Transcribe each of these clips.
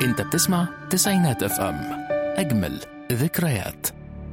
انت بتسمع تسعينات اف ام اجمل ذكريات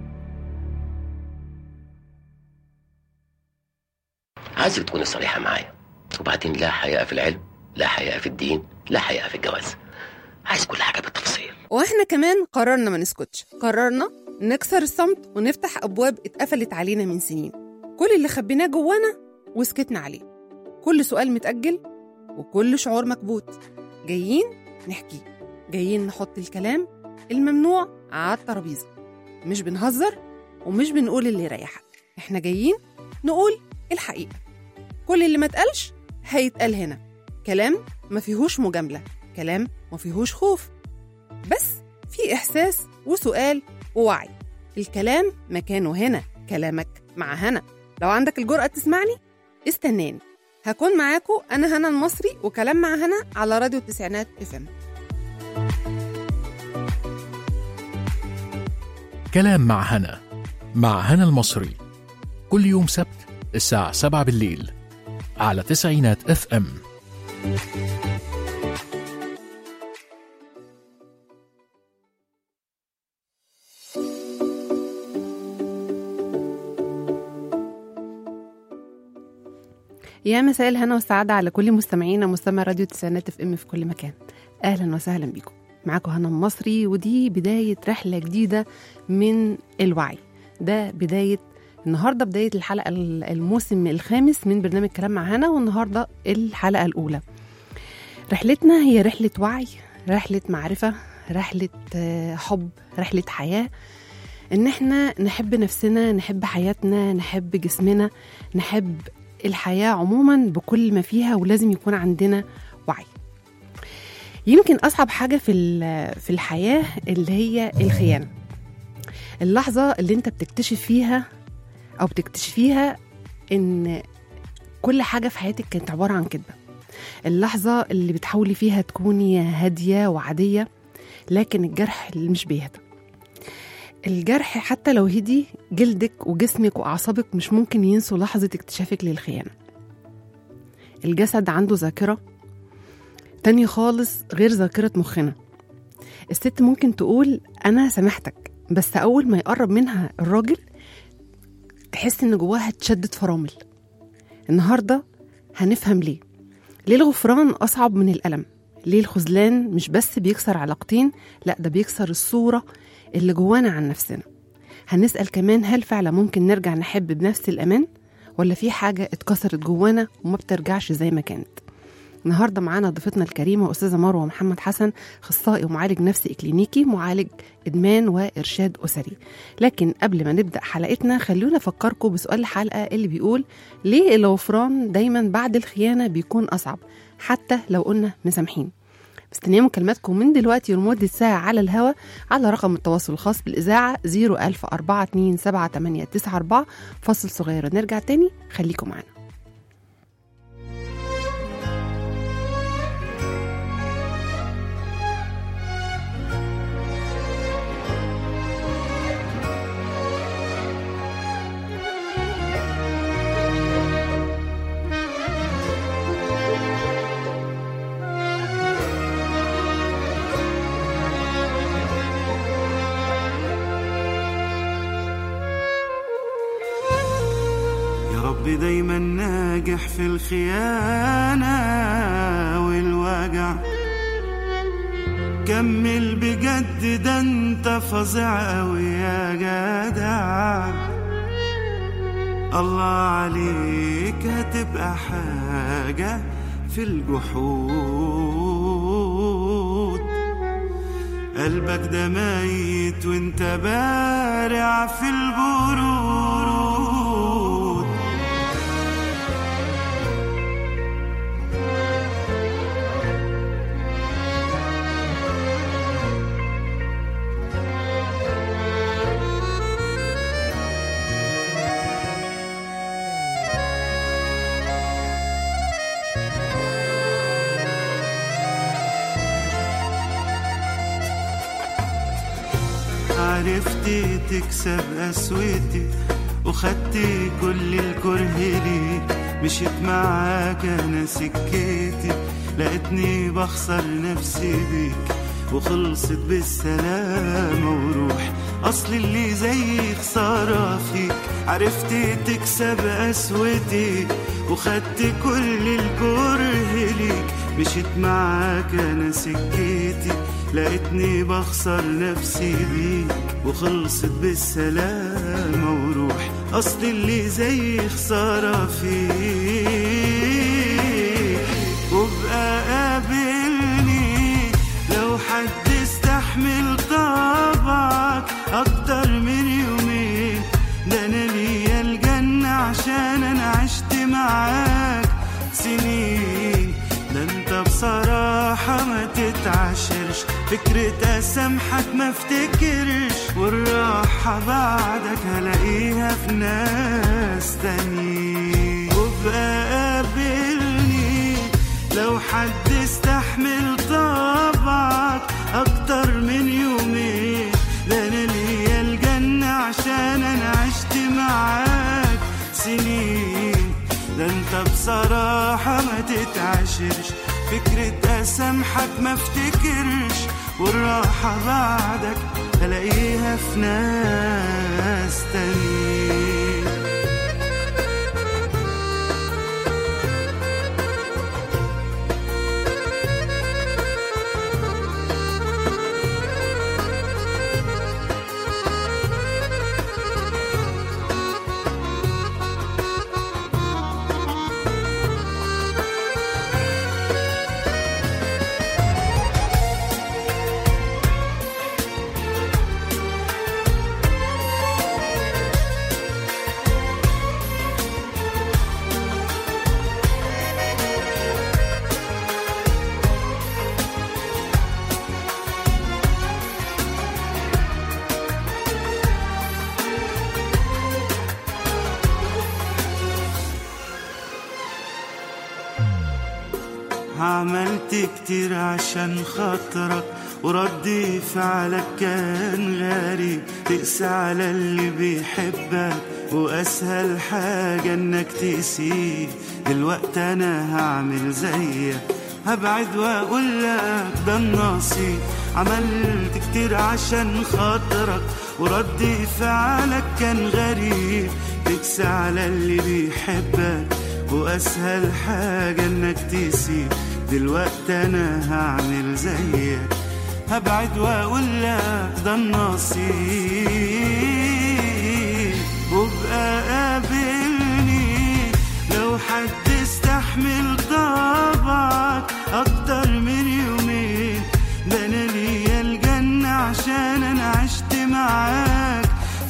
عايزك تكوني صريحة معايا وبعدين لا حياء في العلم لا حياء في الدين لا حياء في الجواز عايز كل حاجة بالتفصيل واحنا كمان قررنا ما نسكتش قررنا نكسر الصمت ونفتح ابواب اتقفلت علينا من سنين كل اللي خبيناه جوانا وسكتنا عليه كل سؤال متأجل وكل شعور مكبوت جايين نحكي جايين نحط الكلام الممنوع على الترابيزة مش بنهزر ومش بنقول اللي يريحك احنا جايين نقول الحقيقة كل اللي ما اتقالش هيتقال هنا كلام ما فيهوش مجاملة كلام ما فيهوش خوف بس في إحساس وسؤال ووعي الكلام مكانه هنا كلامك مع هنا لو عندك الجرأة تسمعني استناني هكون معاكم أنا هنا المصري وكلام مع هنا على راديو التسعينات اف ام كلام مع هنا مع هنا المصري كل يوم سبت الساعة 7 بالليل على تسعينات اف ام يا مساء الهنا والسعادة على كل مستمعينا مستمع راديو تسعينات اف ام في كل مكان أهلا وسهلا بيكم معاكم هنا المصري ودي بداية رحلة جديدة من الوعي ده بداية النهاردة بداية الحلقة ال- الموسم الخامس من برنامج كلام مع هنا والنهاردة الحلقة الأولى رحلتنا هي رحلة وعي رحلة معرفة رحلة آه، حب رحلة حياة إن إحنا نحب نفسنا نحب حياتنا نحب جسمنا نحب الحياة عموما بكل ما فيها ولازم يكون عندنا وعي يمكن أصعب حاجة في ال- في الحياة اللي هي الخيانة اللحظة اللي أنت بتكتشف فيها أو بتكتشفيها إن كل حاجة في حياتك كانت عبارة عن كذبة اللحظة اللي بتحاولي فيها تكوني هادية وعادية لكن الجرح اللي مش بيهدى الجرح حتى لو هدي جلدك وجسمك وأعصابك مش ممكن ينسوا لحظة اكتشافك للخيانة الجسد عنده ذاكرة تانية خالص غير ذاكرة مخنا الست ممكن تقول أنا سامحتك بس أول ما يقرب منها الراجل تحس إن جواها اتشدت فرامل النهاردة هنفهم ليه ليه الغفران أصعب من الألم ليه الخذلان مش بس بيكسر علاقتين لا ده بيكسر الصورة اللي جوانا عن نفسنا هنسأل كمان هل فعلا ممكن نرجع نحب بنفس الأمان ولا في حاجة اتكسرت جوانا وما بترجعش زي ما كانت النهارده معانا ضيفتنا الكريمه استاذه مروه محمد حسن اخصائي ومعالج نفسي اكلينيكي معالج ادمان وارشاد اسري لكن قبل ما نبدا حلقتنا خلونا افكركم بسؤال الحلقه اللي بيقول ليه الغفران دايما بعد الخيانه بيكون اصعب حتى لو قلنا مسامحين مستنيه مكالماتكم من دلوقتي لمدة ساعة على الهوا على رقم التواصل الخاص بالإذاعة 010427894 فاصل صغير نرجع تاني خليكم معانا يا رب دايما ناجح في الخيانة والوجع كمل بجد ده انت فظيع قوي يا جدع الله عليك هتبقى حاجة في الجحود قلبك ده ميت وانت بارع في البرود عرفت تكسب قسوتي وخدت كل الكره ليك مشيت معاك انا سكتي لقيتني بخسر نفسي بيك وخلصت بالسلامة وروح أصل اللي زي خسارة فيك عرفت تكسب قسوتي وخدت كل الكره ليك مشيت معاك أنا سكتي لقيتني بخسر نفسي بيك وخلصت بالسلامة وروح أصل اللي زي خسارة فيك وابقى قابلني لو حد استحمل طبعك أكتر من يومين ده أنا ليا الجنة عشان أنا عشت معاك سنين ده انت بصراحة ما تتعاشرش فكرة أسامحك ما افتكرش والراحة بعدك هلاقيها في ناس تانيين وابقى قابلني لو حد استحمل طبعك أكتر من يومين ده أنا ليا الجنة عشان أنا عشت معاك سنين ده انت بصراحة ما تتعاشرش فكرة أسامحك ما افتكرش والراحة بعدك هلاقيها في ناس تانيين عملت كتير عشان خاطرك وردي فعلك كان غريب تقسى على اللي بيحبك واسهل حاجة انك تسيب دلوقتي انا هعمل زيك هبعد واقول لك ده النصيب عملت كتير عشان خاطرك وردي فعلك كان غريب تقسى على اللي بيحبك واسهل حاجة انك تسيب دلوقتي انا هعمل زيك هبعد واقول لك ده النصيب وابقى قابلني لو حد استحمل طبعك اكتر من يومين ده انا ليا الجنة عشان انا عشت معاك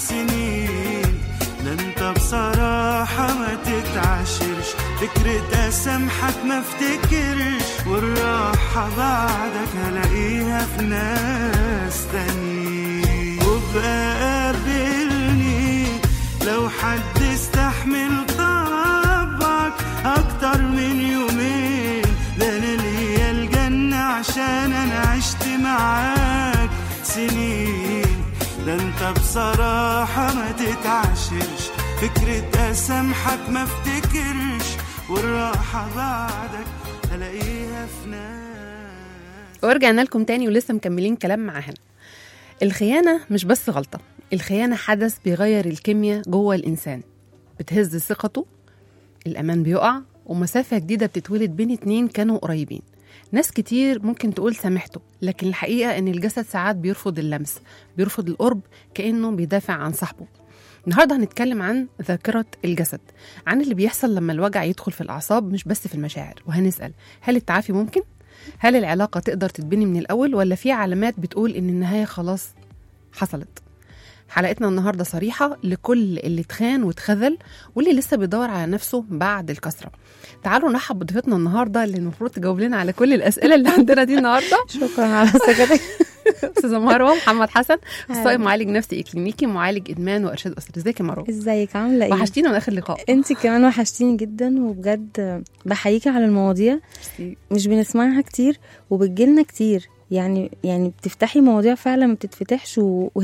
سنين ده انت بصراحة ما تتعاشرش فكرة أسامحك ما افتكرش والراحة بعدك هلاقيها في ناس تانيين وابقى قابلني لو حد استحمل طبعك أكتر من يومين ده أنا ليا الجنة عشان أنا عشت معاك سنين ده انت بصراحة ما تتعاشرش فكرة أسامحك ما افتكرش والراحة بعدك هلاقيها في ناس ورجعنا لكم تاني ولسه مكملين كلام مع هنا الخيانة مش بس غلطة الخيانة حدث بيغير الكيمياء جوه الإنسان بتهز ثقته الأمان بيقع ومسافة جديدة بتتولد بين اتنين كانوا قريبين ناس كتير ممكن تقول سامحته لكن الحقيقة إن الجسد ساعات بيرفض اللمس بيرفض القرب كأنه بيدافع عن صاحبه النهارده هنتكلم عن ذاكرة الجسد عن اللي بيحصل لما الوجع يدخل في الأعصاب مش بس في المشاعر وهنسأل هل التعافي ممكن؟ هل العلاقة تقدر تتبني من الأول ولا في علامات بتقول إن النهاية خلاص حصلت؟ حلقتنا النهارده صريحة لكل اللي اتخان واتخذل واللي لسه بيدور على نفسه بعد الكسرة. تعالوا نرحب بضيفتنا النهارده اللي المفروض تجاوب لنا على كل الأسئلة اللي عندنا دي النهارده شكرا على سكتك أستاذة مروة محمد حسن أخصائي أهلا. معالج نفسي إكلينيكي معالج إدمان وإرشاد أسري ازيك يا مروة؟ ازيك عامله ايه وحشتينا من آخر لقاء انت كمان وحشتيني جدا وبجد بحييكي على المواضيع مش بنسمعها كتير وبتجيلنا كتير يعني يعني بتفتحي مواضيع فعلا ما بتتفتحش و- وهي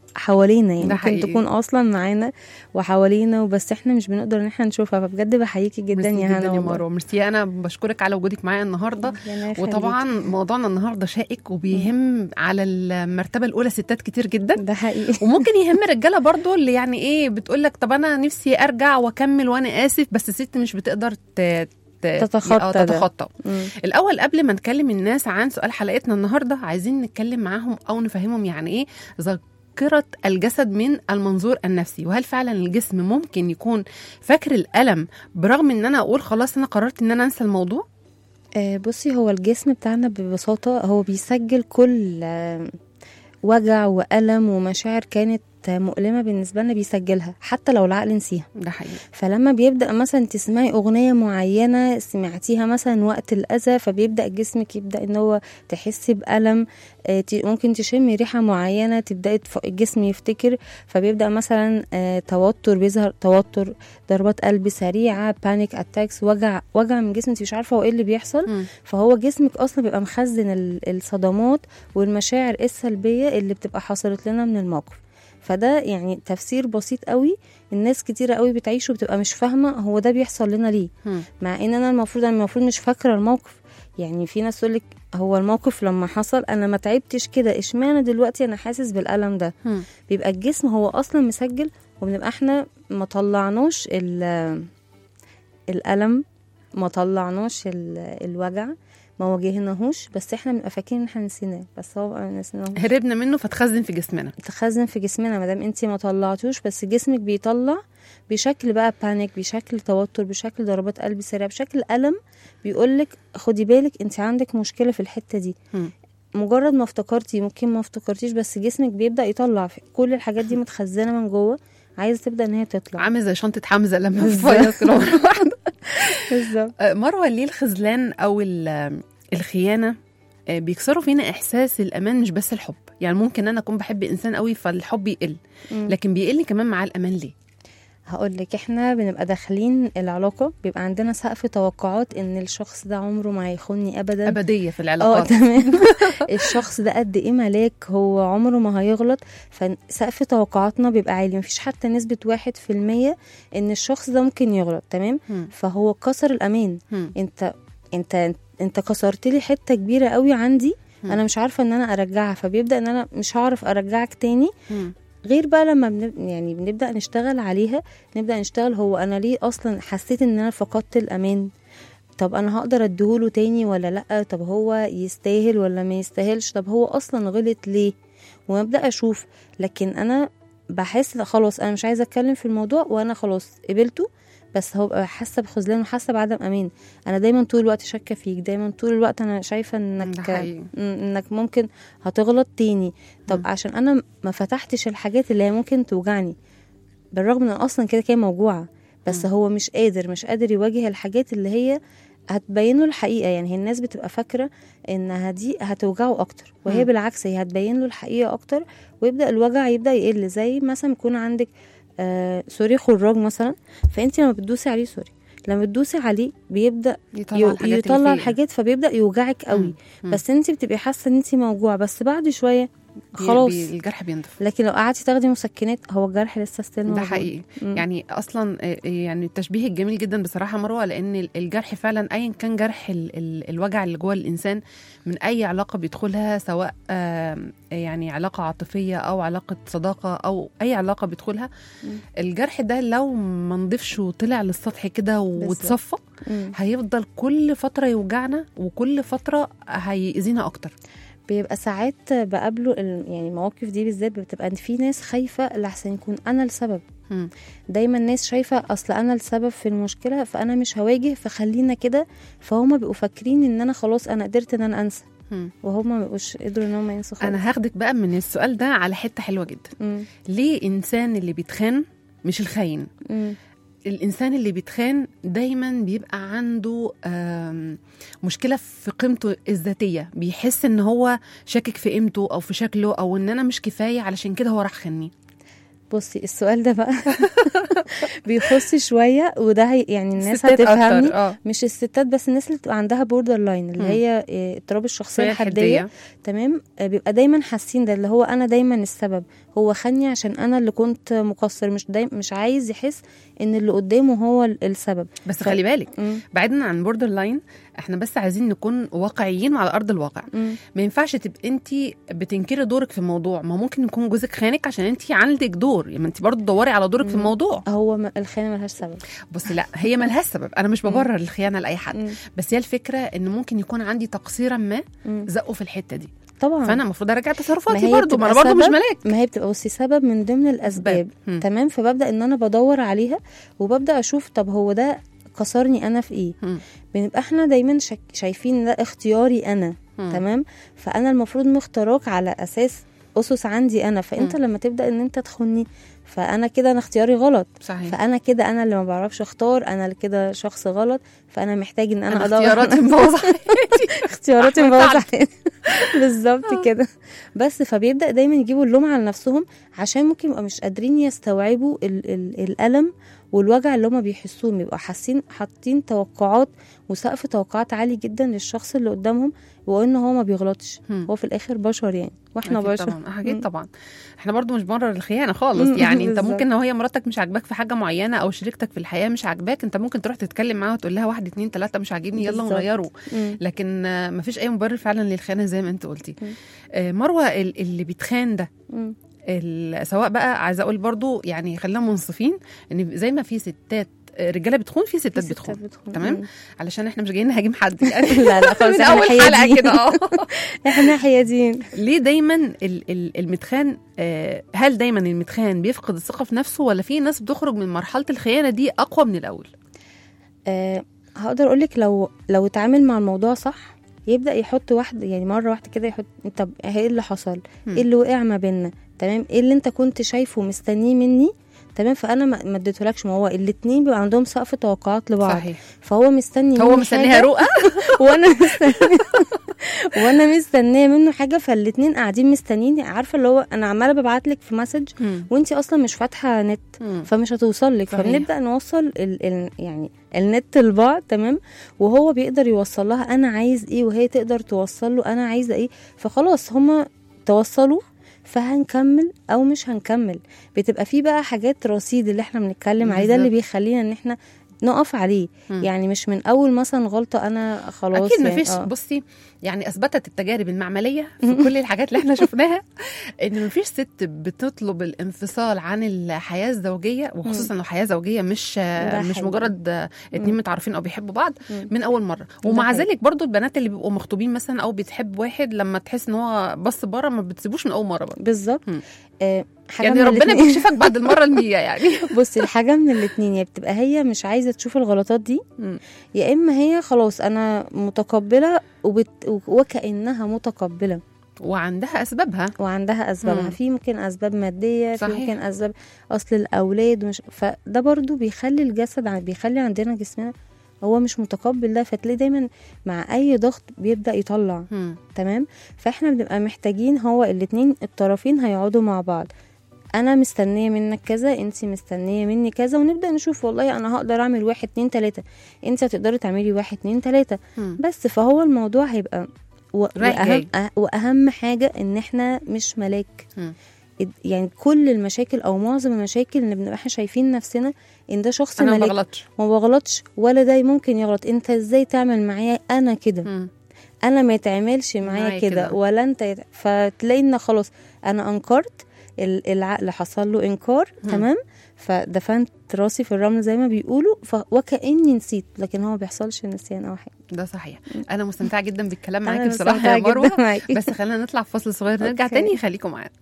حوالينا يعني ده ممكن حقيقي. تكون اصلا معانا وحوالينا وبس احنا مش بنقدر ان احنا نشوفها فبجد بحييكي جدا ميرسي يا هنا يا والله. مروه ميرسي انا بشكرك على وجودك معايا النهارده ربنا يخليكي. وطبعا موضوعنا النهارده شائك وبيهم على المرتبه الاولى ستات كتير جدا ده حقيقي وممكن يهم رجاله برضو اللي يعني ايه بتقول لك طب انا نفسي ارجع واكمل وانا اسف بس الست مش بتقدر ت... ت... تتخطى آه، ده. تتخطى مم. الاول قبل ما نكلم الناس عن سؤال حلقتنا النهارده عايزين نتكلم معاهم او نفهمهم يعني ايه ذاكره الجسد من المنظور النفسي وهل فعلا الجسم ممكن يكون فاكر الالم برغم ان انا اقول خلاص انا قررت ان انا انسى الموضوع آه، بصي هو الجسم بتاعنا ببساطة هو بيسجل كل آه، وجع وألم ومشاعر كانت آه، مؤلمة بالنسبة لنا بيسجلها حتى لو العقل نسيها ده حقيقي فلما بيبدأ مثلا تسمعي أغنية معينة سمعتيها مثلا وقت الأذى فبيبدأ جسمك يبدأ إن هو تحسي بألم آه، ت- ممكن تشمي ريحة معينة تبدأي تف- الجسم يفتكر فبيبدأ مثلا آه، توتر بيظهر توتر ضربات قلب سريعة بانيك اتاكس وجع وجع من جسمك مش عارفة هو ايه اللي بيحصل مم. فهو جسمك اصلا بيبقى مخزن ال- الصدمات والمشاعر السلبيه اللي بتبقى حصلت لنا من الموقف فده يعني تفسير بسيط قوي الناس كتيرة قوي بتعيشه وبتبقى مش فاهمه هو ده بيحصل لنا ليه مم. مع ان انا المفروض انا المفروض مش فاكره الموقف يعني في ناس تقول لك هو الموقف لما حصل انا ما تعبتش كده اشمعنى دلوقتي انا حاسس بالالم ده مم. بيبقى الجسم هو اصلا مسجل وبنبقى احنا ما طلعناش ال- الالم ما طلعناش ال- الوجع ما واجهناهوش بس احنا بنبقى فاكرين ان احنا نسيناه بس هو بقى نسيناه هربنا منه فتخزن في جسمنا تخزن في جسمنا ما دام انت ما طلعتوش بس جسمك بيطلع بشكل بقى بانيك بشكل توتر بشكل ضربات قلب سريعه بشكل الم بيقولك خدي بالك انت عندك مشكله في الحته دي مم. مجرد ما افتكرتي ممكن ما افتكرتيش بس جسمك بيبدا يطلع في كل الحاجات دي متخزنه من جوه عايزه تبدا ان هي تطلع عامل زي شنطه حمزه لما بالظبط. تفيض كده مرة واحدة. بالظبط آه، مروه ليه الخذلان او ال- الخيانه آه، بيكسروا فينا احساس الامان مش بس الحب يعني ممكن انا اكون بحب انسان قوي فالحب يقل مم. لكن بيقل كمان مع الامان ليه هقول لك احنا بنبقى داخلين العلاقه بيبقى عندنا سقف توقعات ان الشخص ده عمره ما هيخوني ابدا ابديه في اه العلاقات تمام الشخص ده قد ايه ملاك هو عمره ما هيغلط فسقف توقعاتنا بيبقى عالي مفيش حتى نسبة واحد في المية ان الشخص ده ممكن يغلط تمام مم. فهو كسر الامان مم. انت انت انت كسرت لي حته كبيره قوي عندي مم. انا مش عارفه ان انا ارجعها فبيبدا ان انا مش هعرف ارجعك تاني مم. غير بقى لما بنب... يعني بنبدا نشتغل عليها نبدا نشتغل هو انا ليه اصلا حسيت ان انا فقدت الامان طب انا هقدر اديهوله تاني ولا لا طب هو يستاهل ولا ما يستاهلش طب هو اصلا غلط ليه وابدا اشوف لكن انا بحس لا خلاص انا مش عايزه اتكلم في الموضوع وانا خلاص قبلته بس هو بقى حاسه بخذلان وحاسه بعدم امان انا دايما طول الوقت شاكه فيك دايما طول الوقت انا شايفه ده انك حقيقي. م- انك ممكن هتغلط تاني طب مم. عشان انا ما فتحتش الحاجات اللي هي ممكن توجعني بالرغم ان أنا اصلا كده كده موجوعه بس مم. هو مش قادر مش قادر يواجه الحاجات اللي هي هتبين له الحقيقه يعني هي الناس بتبقى فاكره انها دي هتوجعه اكتر وهي مم. بالعكس هي هتبين له الحقيقه اكتر ويبدا الوجع يبدا يقل زي مثلا يكون عندك آه سوري خراج مثلا فانت لما بتدوسي عليه سوري لما بتدوسي عليه بيبدا يطلع يو- الحاجات اللي يطلع فيه. الحاجات فبيبدا يوجعك قوي مم. بس انت بتبقي حاسه ان انت موجوعه بس بعد شويه بي- خلاص بي- الجرح بينضف لكن لو قعدتي تاخدي مسكنات هو الجرح لسه ستيل ده موجود. حقيقي مم. يعني اصلا آه، يعني التشبيه الجميل جدا بصراحه مروه لان ال- الجرح فعلا ايا كان جرح ال- ال- الوجع اللي جوه الانسان من اي علاقه بيدخلها سواء آم، يعني علاقه عاطفيه او علاقه صداقه او اي علاقه بيدخلها مم. الجرح ده لو ما نضفش وطلع للسطح كده واتصفى مم. هيفضل كل فتره يوجعنا وكل فتره هيأذينا اكتر بيبقى ساعات بقابله ال- يعني المواقف دي بالذات بتبقى ان في ناس خايفه لحسن يكون انا السبب مم. دايما الناس شايفه اصل انا السبب في المشكله فانا مش هواجه فخلينا كده فهم بيبقوا فاكرين ان انا خلاص انا قدرت ان انا انسى مم. وهم ما بيبقوش قدروا ان هم ينسوا خالص انا هاخدك بقى من السؤال ده على حته حلوه جدا مم. ليه انسان اللي بيتخان مش الخاين مم. الانسان اللي بيتخان دايما بيبقى عنده آم، مشكله في قيمته الذاتيه بيحس ان هو شاكك في قيمته او في شكله او ان انا مش كفايه علشان كده هو راح خني بصي السؤال ده بقى بيخص شويه وده هي يعني الناس الستات هتفهمني أكتر، اه مش الستات بس الناس اللي بتبقى عندها بوردر لاين اللي مم. هي آه، اضطراب الشخصيه شوية الحديه تمام آه، بيبقى دايما حاسين ده اللي هو انا دايما السبب هو خاني عشان انا اللي كنت مقصر مش دايما مش عايز يحس ان اللي قدامه هو ال- السبب بس ف- خلي بالك مم. بعيدا عن بوردر لاين احنا بس عايزين نكون واقعيين على ارض الواقع مم. ما ينفعش تبقى انت بتنكري دورك في الموضوع ما ممكن يكون جوزك خانك عشان انت عندك دور يعني انت برضه تدوري على دورك في مم. الموضوع هو م- الخيانه ملهاش سبب بس لا هي ملهاش سبب انا مش ببرر الخيانه لاي حد مم. بس هي الفكره ان ممكن يكون عندي تقصيرا ما مم. زقه في الحته دي طبعا فانا المفروض اراجع ما تصرفاتي هي برضه ما انا بتبقى برضه مش سبب. ملاك ما هي بتبقى بصي سبب من ضمن الاسباب مم. تمام فببدا ان انا بدور عليها وببدا اشوف طب هو ده كسرني انا في ايه مم. بنبقى احنا دايما شك... شايفين ده اختياري انا مم. تمام فانا المفروض مختاراك على اساس اسس عندي انا فانت مم. لما تبدا ان انت تخوني فانا كده انا اختياري غلط صحيح فانا كده انا اللي ما بعرفش اختار انا اللي كده شخص غلط فانا محتاج ان انا, انا ادور اختياراتي مبوظه حياتي اختياراتي أحمد مبوظه سعد. حياتي. بالظبط كده بس فبيبدا دايما يجيبوا اللوم على نفسهم عشان ممكن يبقوا مش قادرين يستوعبوا ال ال الالم والوجع اللي هما بيحسوه بيبقوا حاسين حاطين توقعات وسقف توقعات عالي جدا للشخص اللي قدامهم وان هو ما بيغلطش مم. هو في الاخر بشر يعني واحنا أكيد بشر طبعا اكيد مم. طبعا احنا برضو مش بنبرر الخيانه خالص مم، يعني انت بالظبط. ممكن لو هي مراتك مش عاجباك في حاجه معينه او شريكتك في الحياه مش عاجباك انت ممكن تروح تتكلم معاها وتقول لها واحد اتنين تلاته مش عاجبني يلا بالظبط. نغيره مم. لكن آه، مفيش اي مبرر فعلا للخيانه زي ما انت قلتي مم. آه، مروه ال- اللي بيتخان ده مم. ال- سواء بقى عايزه اقول برضو يعني خلينا منصفين ان زي ما في ستات آه، رجاله بتخون في ستات في بتخون ستات بتخون. تمام مم. علشان احنا مش جايين نهاجم حد يعني لا لا خالص من احنا اول حلقه حيادين كده اه احنا حيادين ليه دايما ال- ال- المتخان آه، هل دايما المتخان بيفقد الثقه في نفسه ولا في ناس بتخرج من مرحله الخيانه دي اقوى من الاول أه هقدر اقولك لو لو اتعامل مع الموضوع صح يبدا يحط واحد يعني مره واحده كده يحط طب ايه اللي حصل مم. ايه اللي وقع ما بيننا تمام ايه اللي انت كنت شايفه مستنيه مني تمام فانا ما ما اديتهولكش ما هو الاتنين بيبقى عندهم سقف توقعات لبعض صحيح فهو مستني هو مني مستنيها حاجة رؤى وانا مستنيه وانا مستنيه منه حاجه فالاتنين قاعدين مستنيني عارفه اللي هو انا عماله ببعت لك في مسج مم. وانتي اصلا مش فاتحه نت مم. فمش هتوصل لك صحيح. فبنبدا نوصل ال ال يعني النت لبعض تمام وهو بيقدر يوصل لها انا عايز ايه وهي تقدر توصل له انا عايزه ايه فخلاص هما توصلوا فهنكمل او مش هنكمل بتبقى في بقى حاجات رصيد اللي احنا بنتكلم عليه ده اللي بالظبط. بيخلينا ان احنا نقف عليه مم. يعني مش من اول مثلا غلطه انا خلاص اكيد يعني مفيش آه. بصي يعني اثبتت التجارب المعمليه في كل الحاجات اللي احنا شفناها ان مفيش ست بتطلب الانفصال عن الحياه الزوجيه وخصوصا لو حياه زوجيه مش ده مش حقيقي. مجرد اتنين متعارفين او بيحبوا بعض مم. من اول مره ده ومع حقيقي. ذلك برضو البنات اللي بيبقوا مخطوبين مثلا او بتحب واحد لما تحس ان هو بص بره ما بتسيبوش من اول مره برضه بالظبط مم. آه حاجة يعني من ربنا الاتنين. بيكشفك بعد المره المية يعني بصي الحاجة من الاتنين يا بتبقى هي مش عايزة تشوف الغلطات دي مم. يا إما هي خلاص أنا متقبلة وبت... وكأنها متقبلة وعندها اسبابها وعندها أسبابها مم. في ممكن أسباب مادية في صحيح. ممكن أسباب أصل الأولاد مش فده برضو بيخلي الجسد ع- بيخلي عندنا جسمنا هو مش متقبل ده فتلاقي دايما مع أي ضغط بيبدأ يطلع مم. تمام فاحنا بنبقى محتاجين هو الاتنين الطرفين هيقعدوا مع بعض انا مستنيه منك كذا انت مستنيه مني كذا ونبدا نشوف والله انا هقدر اعمل واحد اتنين تلاته انت هتقدري تعملي واحد اتنين تلاته مم. بس فهو الموضوع هيبقى و... رايح وأهم... جاي. أه- واهم حاجه ان احنا مش ملاك مم. اد- يعني كل المشاكل او معظم المشاكل اللي بنبقى احنا شايفين نفسنا ان ده شخص انا ما ملاك بغلطش ما بغلطش ولا ده ممكن يغلط انت ازاي تعمل معايا انا كده مم. انا ما يتعملش معايا معايا كده كده. ولا انت يت... فتلاقي ان خلاص انا انكرت ال- العقل حصل له انكار مم. تمام فدفنت راسي في الرمل زي ما بيقولوا ف... وكاني نسيت لكن هو ما بيحصلش نسيان او حاجه ده صحيح انا مستمتعه جدا بالكلام أنا معاكي بصراحه مستمتعة يا مروه جدا معاكي. بس خلينا نطلع في فاصل صغير نرجع أوكي. تاني خليكم معانا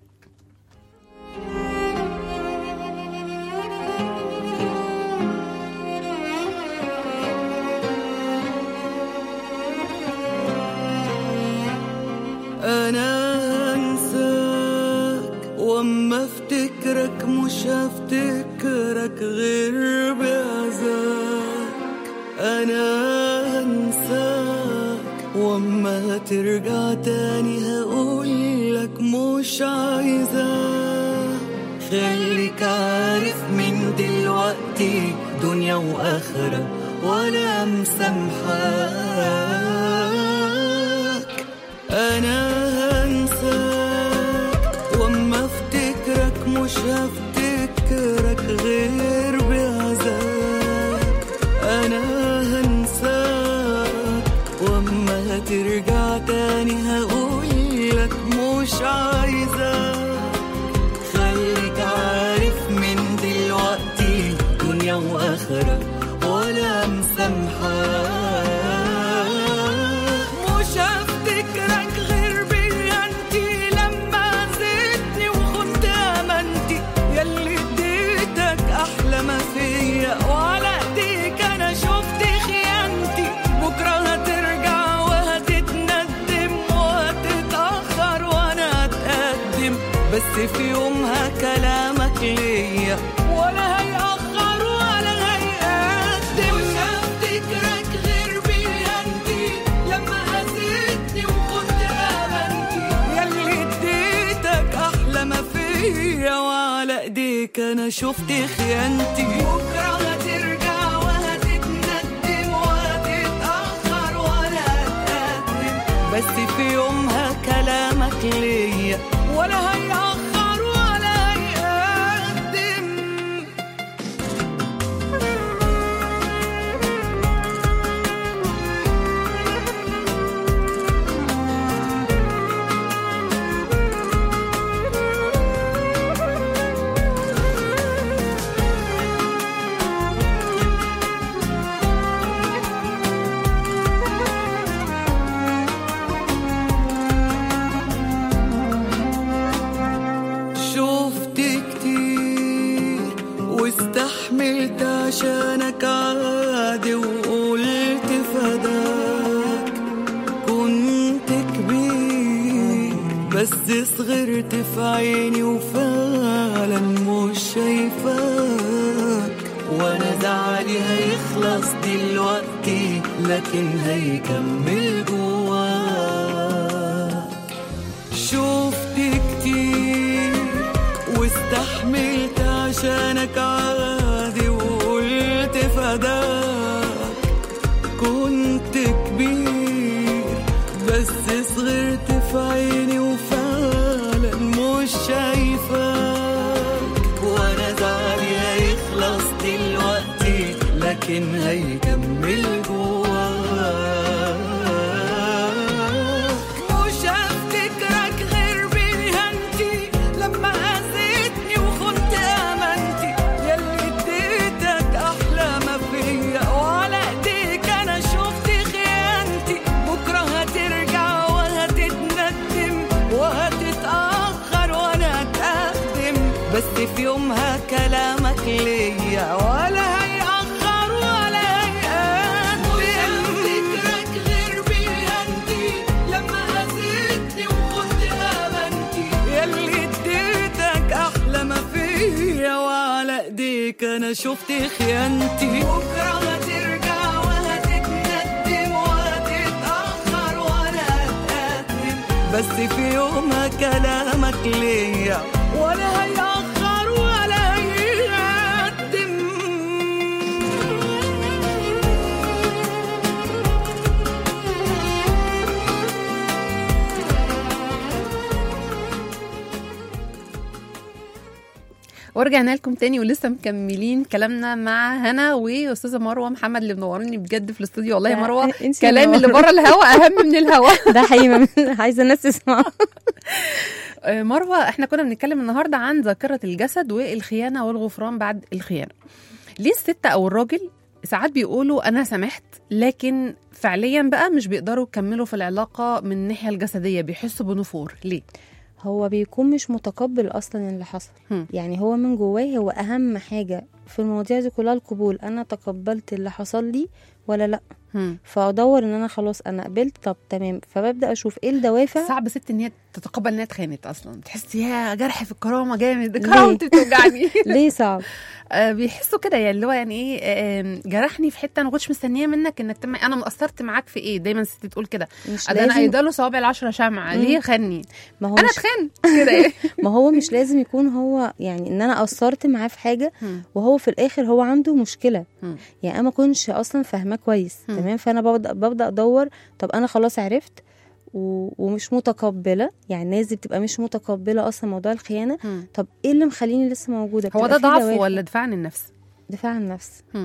انا هنساك واما افتكرك مش هفتكرك غير بعزاك انا هنساك واما ترجع تاني هقولك مش عايزاك خليك عارف من دلوقتي دنيا واخره وانا مسامحاك انا هنساك واما افتكرك هترجع تاني هقولك مش عايزة خليك عارف من دلوقتي دنيا واخرة ولا مسامحة مش هفتكرك غير بيانتي لما زدتني وخنت امانتي ياللي اديتك احلى ما فيا وعلى ايديك انا شفت خيانتي بكره هترجع وهتتندم وهتتاخر وانا هتقدم بس في يومها كلامك ليا ولا هيأخر ولا هيقدم مش هفتكرك غير بيانتي لما أذيتني وكنت أمانتي ياللي اديتك أحلى ما فيا وعلى إيديك أنا شفت خيانتي بكرة هترجع وهتتندم وهتتأخر ولا هتقدم بس في يومها كلامك ليا ولا هيأخر ولا هيقدم شفت كتير واستحملت عشانك عادي وقلت فداك كنت كبير بس صغرت في عيني وفعلا مش شايفاك وانا زعلي هيخلص دلوقتي لكن هيكمل جواك شفت كتير واستحملت عشانك عادي وقلت فداك كنت كبير بس صغرت في عيني وفعلا مش شايفاك وانا زعلي هيخلص دلوقتي لكن هيكمل جواك مش هفتكرك غير بهنتي لما اذيتني وخنت امانتي ياللي اديتك احلى ما فيا وعلى ايديك انا شفت خيانتي بكره هترجع وهتتندم وهتتاخر وانا هتقدم بس في يومها كلامك ليا ولا هيأخر ولا هيقدم مش هفتكرك غير بهنتي لما أذيتني وكنت أمانتي ياللي اديتك أحلى ما فيا وعلى إيديك أنا شفت خيانتي بكرة هترجع وهتتندم وهتتأخر وأنا هتقدم بس في يومها كلامك ليا ولا هيأخر ولا هيقدم ورجعنا لكم تاني ولسه مكملين كلامنا مع هنا واستاذه مروه محمد اللي منورني بجد في الاستوديو والله يا لا، مروه انتي كلام اللي منورة. بره الهوا اهم من الهوا ده حقيقي عايزه الناس تسمع آه، مروه احنا كنا بنتكلم النهارده عن ذاكره الجسد والخيانه والغفران بعد الخيانه ليه الست او الراجل ساعات بيقولوا انا سامحت لكن فعليا بقى مش بيقدروا يكملوا في العلاقه من الناحيه الجسديه بيحسوا بنفور ليه هو بيكون مش متقبل اصلا اللي حصل هم. يعني هو من جواه هو اهم حاجه في المواضيع دي كلها القبول انا تقبلت اللي حصل لي ولا لا هم. فادور ان انا خلاص انا قبلت طب تمام فببدا اشوف ايه الدوافع صعب ست ان هي تتقبل ان هي اتخانت اصلا تحس يا جرح في الكرامه جامد ليه؟ كرامتي بتوجعني ليه صعب آه، بيحسوا كده يعني اللي هو يعني ايه آه، جرحني في حته انا ما كنتش مستنيه منك انك تم... انا قصرت معاك في ايه دايما الست تقول كده مش ده انا لازم ايداله صوابع العشرة شمعة مم. ليه خاني ما هو انا مش اتخان كده ايه ما هو مش لازم يكون هو يعني ان انا قصرت معاه في حاجه مم. وهو في الاخر هو عنده مشكله مم. يعني انا ما كنتش اصلا فاهماه كويس مم. تمام فانا ببدا ببدا ادور طب انا خلاص عرفت و... ومش متقبله يعني الناس دي بتبقى مش متقبله اصلا موضوع الخيانه مم. طب ايه اللي مخليني لسه موجوده هو بتبقى ده في ضعف دوافع. ولا دفاع عن النفس دفاع عن النفس مم.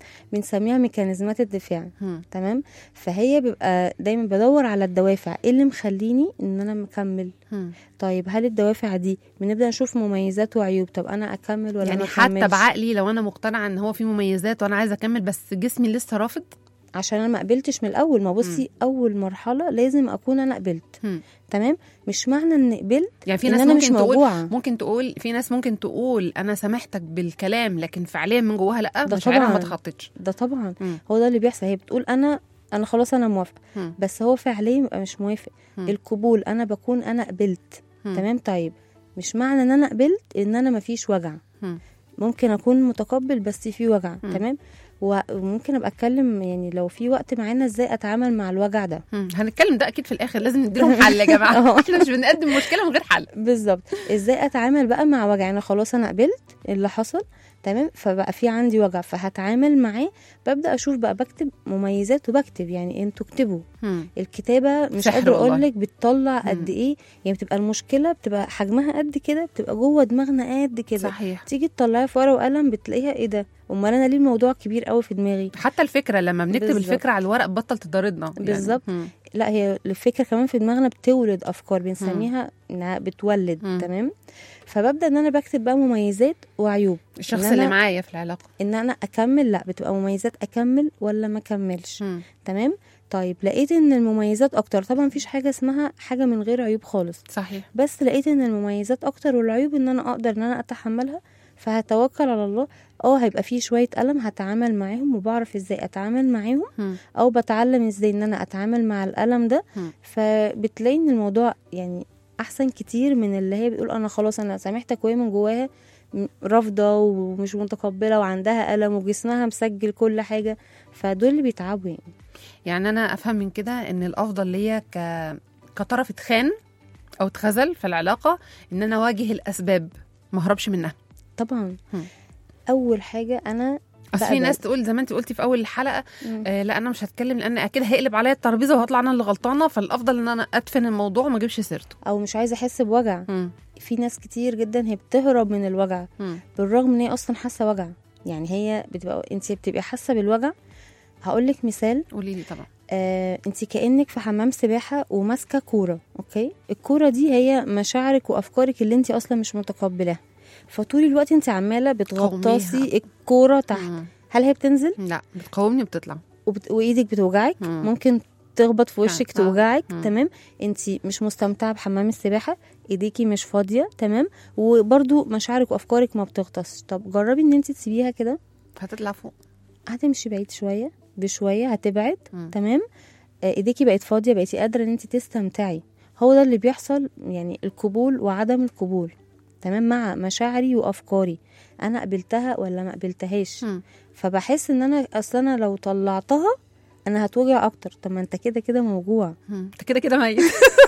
بنسميها ميكانيزمات الدفاع مم. تمام فهي بيبقى دايما بدور على الدوافع ايه اللي مخليني ان انا مكمل مم. طيب هل الدوافع دي بنبدا نشوف مميزات وعيوب طب انا اكمل ولا يعني ما حتى أكملش؟ بعقلي لو انا مقتنعه ان هو في مميزات وانا عايزه اكمل بس جسمي لسه رافض عشان انا ما قبلتش من الاول ما بصي اول مرحله لازم اكون انا قبلت مم. تمام مش معنى ان قبلت يعني في إن ناس أنا ممكن مش تقول موجوعة. ممكن تقول في ناس ممكن تقول انا سامحتك بالكلام لكن فعليا من جواها لا ده مشاعرها ما طبعاً. اتخطتش ده طبعا مم. هو ده اللي بيحصل هي بتقول انا انا خلاص انا موافقه مم. بس هو فعليا بيبقى مش موافق مم. القبول انا بكون انا قبلت مم. تمام طيب مش معنى ان انا قبلت ان انا مفيش وجع مم. ممكن اكون متقبل بس في وجع مم. تمام و- وممكن ابقى اتكلم يعني لو في وقت معانا ازاي اتعامل مع الوجع ده مم. هنتكلم ده اكيد في الاخر لازم نديلهم حل يا جماعه أهو. احنا مش بنقدم مشكله من غير حل بالظبط ازاي اتعامل بقى مع وجع انا خلاص انا قبلت اللي حصل تمام فبقى في عندي وجع فهتعامل معاه ببدا اشوف بقى بكتب مميزات وبكتب يعني انتوا اكتبوا مم. الكتابه مش سحر قادره والله. اقول لك بتطلع مم. قد ايه يعني بتبقى المشكله بتبقى حجمها قد كده بتبقى جوه دماغنا قد كده صحيح تيجي تطلعيها في ورقه وقلم بتلاقيها ايه ده امال انا ليه الموضوع كبير قوي في دماغي حتى الفكره لما بنكتب بالظبط. الفكره على الورق بطل تضطردنا يعني. بالظبط. مم. لا هي الفكره كمان في دماغنا بتولد افكار بنسميها انها بتولد مم. تمام فببدا ان انا بكتب بقى مميزات وعيوب الشخص إن اللي أنا- معايا في العلاقه ان انا اكمل لا بتبقى مميزات اكمل ولا ما اكملش مم. تمام طيب لقيت ان المميزات اكتر طبعا مفيش حاجه اسمها حاجه من غير عيوب خالص صحيح بس لقيت ان المميزات اكتر والعيوب ان انا اقدر ان انا اتحملها فهتوكل على الله اه هيبقى فيه شويه الم هتعامل معاهم وبعرف ازاي اتعامل معاهم مم. او بتعلم ازاي ان انا اتعامل مع الالم ده مم. فبتلاقي ان الموضوع يعني احسن كتير من اللي هي بتقول انا خلاص انا سامحتك وهي من جواها م- رافضه ومش متقبله وعندها الم وجسمها مسجل كل حاجه فدول اللي بيتعبوا يعني يعني انا افهم من كده ان الافضل ليا ك كطرف اتخان او اتخذل في العلاقه ان انا اواجه الاسباب ما اهربش منها طبعا مم. اول حاجه انا اصل في بقبل. ناس تقول زي ما انت قلتي في اول الحلقه مم. آه لا انا مش هتكلم لان اكيد هيقلب عليا الترابيزه وهطلع انا اللي غلطانه فالافضل ان انا ادفن الموضوع وما اجيبش سيرته او مش عايزه احس بوجع مم. في ناس كتير جدا هي بتهرب من الوجع مم. بالرغم ان هي اصلا حاسه وجع يعني هي بتبقى انت بتبقي حاسه بالوجع هقول لك مثال قولي لي طبعا آه، انت كانك في حمام سباحه وماسكه كوره اوكي الكوره دي هي مشاعرك وافكارك اللي انت اصلا مش متقبلاها فطول الوقت انت عماله بتغطاسي الكوره تحت مم. هل هي بتنزل لا بتقاومني وبتطلع وبت... وايدك بتوجعك مم. ممكن تخبط في وشك آه. توجعك مم. تمام انت مش مستمتعه بحمام السباحه ايديكي مش فاضيه تمام وبرده مشاعرك وافكارك ما بتغطس طب جربي ان انت تسيبيها كده هتطلع فوق هتمشي بعيد شويه بشويه هتبعد مم. تمام آه، ايديكي بقت فاضيه بقيتي قادره ان انت تستمتعي هو ده اللي بيحصل يعني القبول وعدم القبول تمام مع مشاعري وافكاري انا قبلتها ولا ما قبلتهاش مم. فبحس ان انا اصل انا لو طلعتها انا هتوجع اكتر طب ما انت كده كده موجوع مم. انت كده كده ميت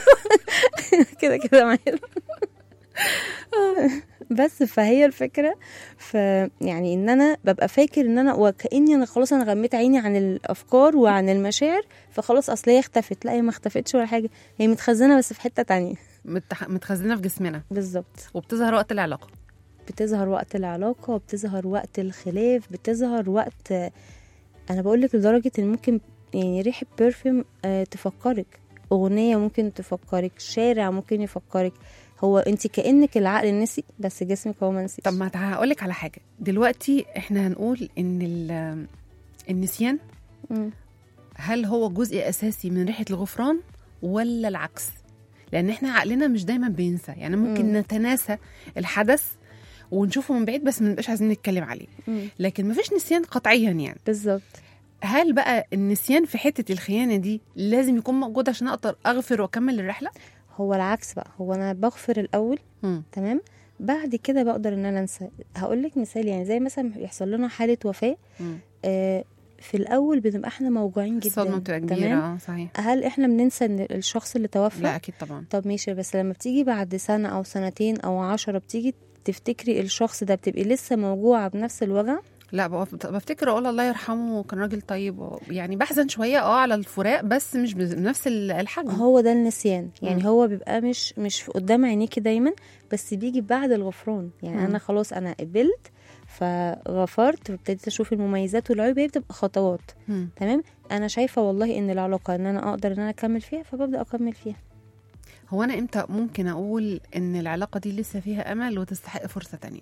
كده كده معايا بس فهي الفكره ف يعني ان انا ببقى فاكر ان انا وكاني انا خلاص انا غميت عيني عن الافكار وعن المشاعر فخلاص اصل هي اختفت لا هي ما اختفتش ولا حاجه هي متخزنه بس في حته تانية متح... متخزنه في جسمنا بالظبط وبتظهر وقت العلاقه بتظهر وقت العلاقه بتظهر وقت الخلاف بتظهر وقت انا بقول لك لدرجه ان ممكن يعني ريحه بيرفيوم آه، تفكرك اغنيه ممكن تفكرك شارع ممكن يفكرك هو انت كانك العقل نسي بس جسمك هو ما نسيش طب ما هقول لك على حاجه دلوقتي احنا هنقول ان ال- النسيان مم. هل هو جزء اساسي من ريحه الغفران ولا العكس لان احنا عقلنا مش دايما بينسى يعني ممكن مم. نتناسى الحدث ونشوفه من بعيد بس ما نبقاش عايزين نتكلم عليه مم. لكن مفيش نسيان قطعيا يعني بالظبط هل بقى النسيان في حته الخيانه دي لازم يكون موجود عشان اقدر اغفر واكمل الرحله هو العكس بقى هو انا بغفر الاول مم. تمام بعد كده بقدر ان انا انسى هقول لك مثال يعني زي مثلا يحصل لنا حاله وفاه مم. آه في الاول بنبقى احنا موجوعين جدا الصدمه بتبقى كبيره تمام اه صحيح هل احنا بننسى ان الشخص اللي توفى لا اكيد طبعا طب ماشي بس لما بتيجي بعد سنة أو سنتين أو عشرة بتيجي تفتكري الشخص ده بتبقي لسه موجوعة بنفس الوجع لا بف- بفتكر اقول الله يرحمه كان راجل طيب و- يعني بحزن شويه اه على الفراق بس مش بنفس ال- الحجم هو ده النسيان يعني مم. هو بيبقى مش مش في قدام عينيكي دايما بس بيجي بعد الغفران يعني مم. أنا خلاص أنا قبلت فغفرت وابتديت اشوف المميزات والعيوب هي بتبقى خطوات مم. تمام انا شايفه والله ان العلاقه ان انا اقدر ان انا اكمل فيها فببدا اكمل فيها هو انا امتى ممكن اقول ان العلاقه دي لسه فيها امل وتستحق فرصه تانية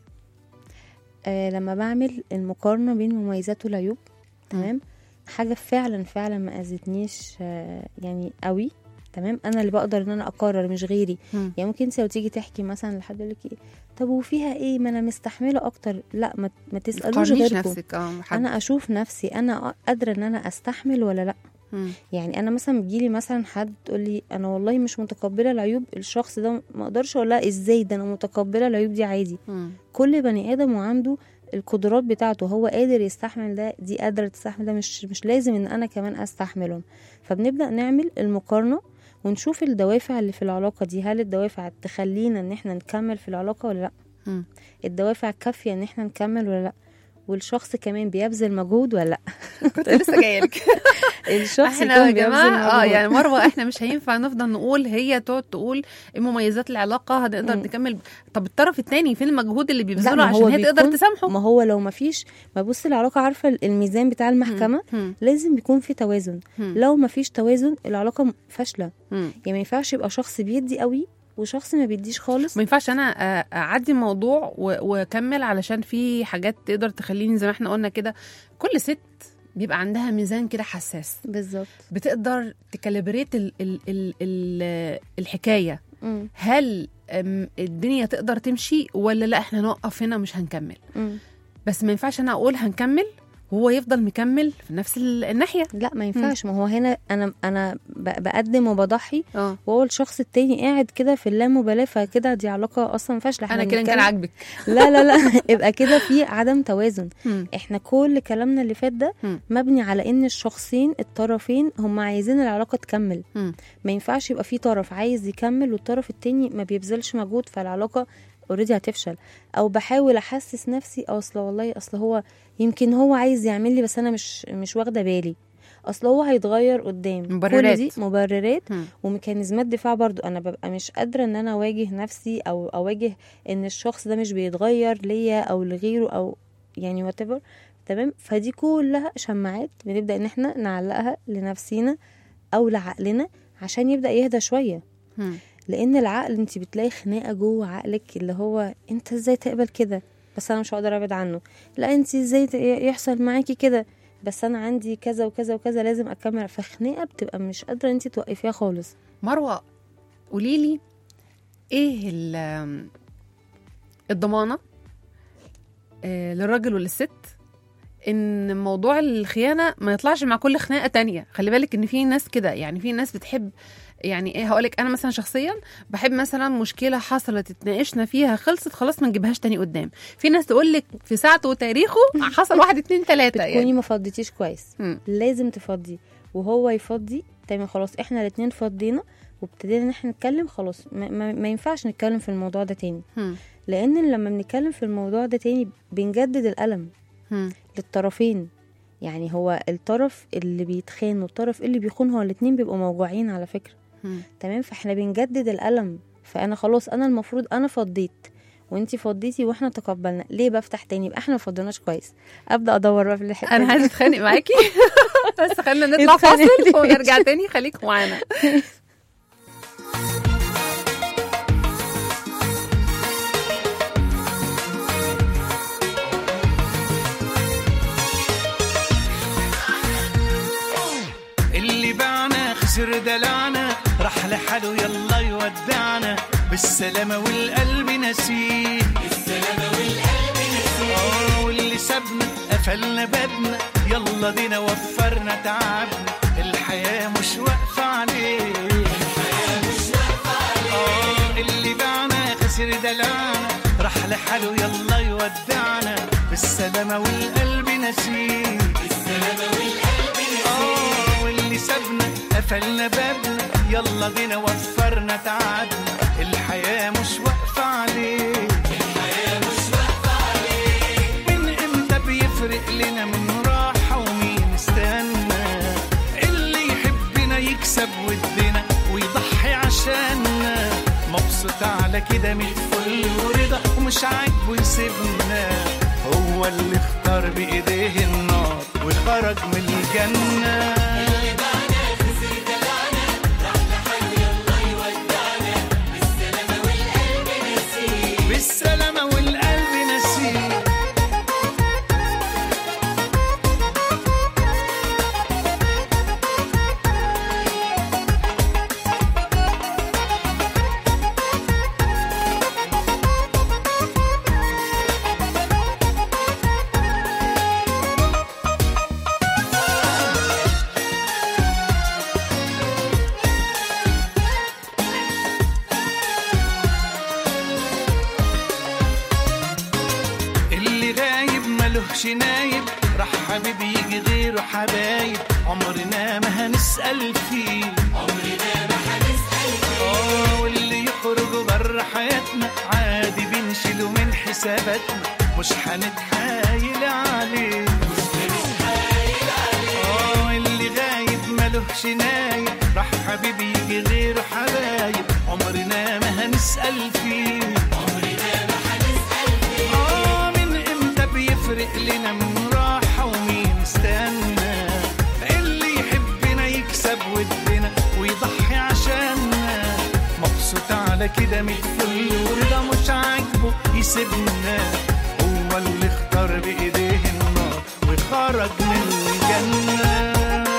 آه لما بعمل المقارنه بين المميزات والعيوب تمام حاجه فعلا فعلا ما اذتنيش آه يعني قوي تمام انا اللي بقدر ان انا اقرر مش غيري مم. يعني ممكن انت لو تيجي تحكي مثلا لحد يقول لك ايه طب وفيها ايه ما انا مستحمله اكتر لا ما, ما تسالوش تقارنيش غيركم نفسك اه حد. انا اشوف نفسي انا قادره ان انا استحمل ولا لا مم. يعني انا مثلا بيجيلي مثلا حد تقول لي انا والله مش متقبله العيوب الشخص ده ما اقدرش اقول لها ازاي ده انا متقبله العيوب دي عادي مم. كل بني ادم وعنده القدرات بتاعته هو قادر يستحمل ده دي قادره تستحمل ده مش مش لازم ان انا كمان استحملهم فبنبدا نعمل المقارنه ونشوف الدوافع اللي في العلاقه دي هل الدوافع تخلينا ان احنا نكمل في العلاقه ولا لا مم. الدوافع كافيه ان احنا نكمل ولا لا والشخص كمان بيبذل مجهود ولا لا كنت لسه جايه لك الشخص احنا يكون يا بيبذل جماعه اه مجهود. يعني مروه احنا مش هينفع نفضل نقول هي تقعد تقول ايه مميزات العلاقه هنقدر مم. نكمل طب الطرف الثاني فين المجهود اللي لا، بيبذله ما عشان هو هي تقدر بيكون- تسامحه ما هو لو ما فيش ما بص العلاقه عارفه الميزان بتاع المحكمه مم. لازم بيكون في توازن مم. لو ما فيش توازن العلاقه فاشله مم. يعني ما ينفعش يبقى شخص بيدي قوي وشخص ما بيديش خالص ما ينفعش انا آه، اعدي الموضوع و- واكمل علشان في حاجات تقدر تخليني زي ما احنا قلنا كده كل ست بيبقى عندها ميزان كده حساس بالظبط بتقدر تكالبريت ال ال ال ال الحكايه مم. هل أم، الدنيا تقدر تمشي ولا لا احنا نوقف هنا مش هنكمل مم. بس ما ينفعش انا اقول هنكمل وهو يفضل مكمل في نفس ال- الناحيه لا ما ينفعش ما هو هنا انا انا ب- بقدم وبضحي اه وهو الشخص التاني قاعد كده في اللامبالاه فكده دي علاقه اصلا فاشله انا إحنا كده كان بنتكلم- عاجبك لا لا لا يبقى كده في عدم توازن مم. احنا كل كلامنا اللي فات ده مم. مبني على ان الشخصين الطرفين هم عايزين العلاقه تكمل مم. ما ينفعش يبقى في طرف عايز يكمل والطرف التاني ما بيبذلش مجهود فالعلاقه اوريدي هتفشل او بحاول احسس نفسي اصل والله اصل هو يمكن هو عايز يعمل لي بس انا مش مش واخده بالي اصل هو هيتغير قدام مبررات. كل دي مبررات مم. وميكانيزمات دفاع برضو انا ببقى مش قادره ان انا اواجه نفسي او اواجه ان الشخص ده مش بيتغير ليا او لغيره او يعني whatever تمام فدي كلها شماعات بنبدا ان احنا نعلقها لنفسينا او لعقلنا عشان يبدا يهدى شويه مم. لان العقل انت بتلاقي خناقه جوه عقلك اللي هو انت ازاي تقبل كده بس انا مش هقدر ابعد عنه لا انت ازاي ت- يحصل معاكي كده بس انا عندي كذا وكذا وكذا لازم اكمل فخناقه بتبقى مش قادره انت توقفيها خالص مروه قولي لي ايه ال- الضمانه آه، للراجل وللست ان موضوع الخيانه ما يطلعش مع كل خناقه تانية خلي بالك ان في ناس كده يعني في ناس بتحب يعني ايه هقولك انا مثلا شخصيا بحب مثلا مشكله حصلت اتناقشنا فيها خلصت خلاص ما نجيبهاش تاني قدام في ناس تقول لك في ساعته وتاريخه حصل واحد اتنين تلاته بتكوني يعني ما فضيتيش كويس مم. لازم تفضي وهو يفضي تمام خلاص احنا الاتنين فضينا وابتدينا ان احنا نتكلم خلاص ما, ما, ما ينفعش نتكلم في الموضوع ده تاني مم. لان لما بنتكلم في الموضوع ده تاني بنجدد الالم مم. للطرفين يعني هو الطرف اللي بيتخان والطرف اللي بيخون هو الاتنين بيبقوا موجوعين على فكرة مم. تمام فاحنا بنجدد الألم فأنا خلاص أنا المفروض أنا فضيت وانتي فضيتي واحنا تقبلنا ليه بفتح تاني يبقى احنا ما فضيناش كويس ابدا ادور بقى في الحته انا دي. عايزه اتخانق معاكي بس خلينا نطلع اتخانق فاصل ليه؟ ونرجع تاني خليكم معانا اللي باعنا خسر دلعنا راح لحاله يلا يودعنا بالسلامة والقلب نسيه بالسلامة والقلب نسيه واللي سابنا قفلنا بابنا يلا بينا وفرنا تعبنا الحياة مش واقفة عليه الحياة مش واقفة عليه اللي باعنا خسر دلعنا راح لحاله يلا يودعنا بالسلامة والقلب نسيه آه، واللي سابنا قفلنا بابنا يلا بينا وفرنا تعبنا الحياة مش واقفة عليه الحياة مش واقفة عليه من امتى بيفرق لنا من راحة ومين استنى اللي يحبنا يكسب ودنا ويضحي عشاننا مبسوط على كده من الفل ورضا ومش عاجبه يسيبنا هو اللي اختار بايديه النار وخرج من الجنه بالسلامة والقلب نسيه اللي غايب ملهش نايب راح حبيب يجي غيره حبايب عمرنا ما هنسأل فيه عمرنا ما هنسأل فيه اه واللي يخرج بره حياتنا عادي بنشيله من حساباتنا مش هنتحايل عليه اه اللي غايب ملهش نايب راح حبيب يجي غيره حبايب عمرنا ما هنسأل فيه آه من امتى بيفرق لنا من راحة ومين استنى اللي يحبنا يكسب ودنا ويضحي عشاننا مبسوط على كده متفل ورضا مش عاجبه يسيبنا هو اللي اختار بايديه النار وخرج من الجنه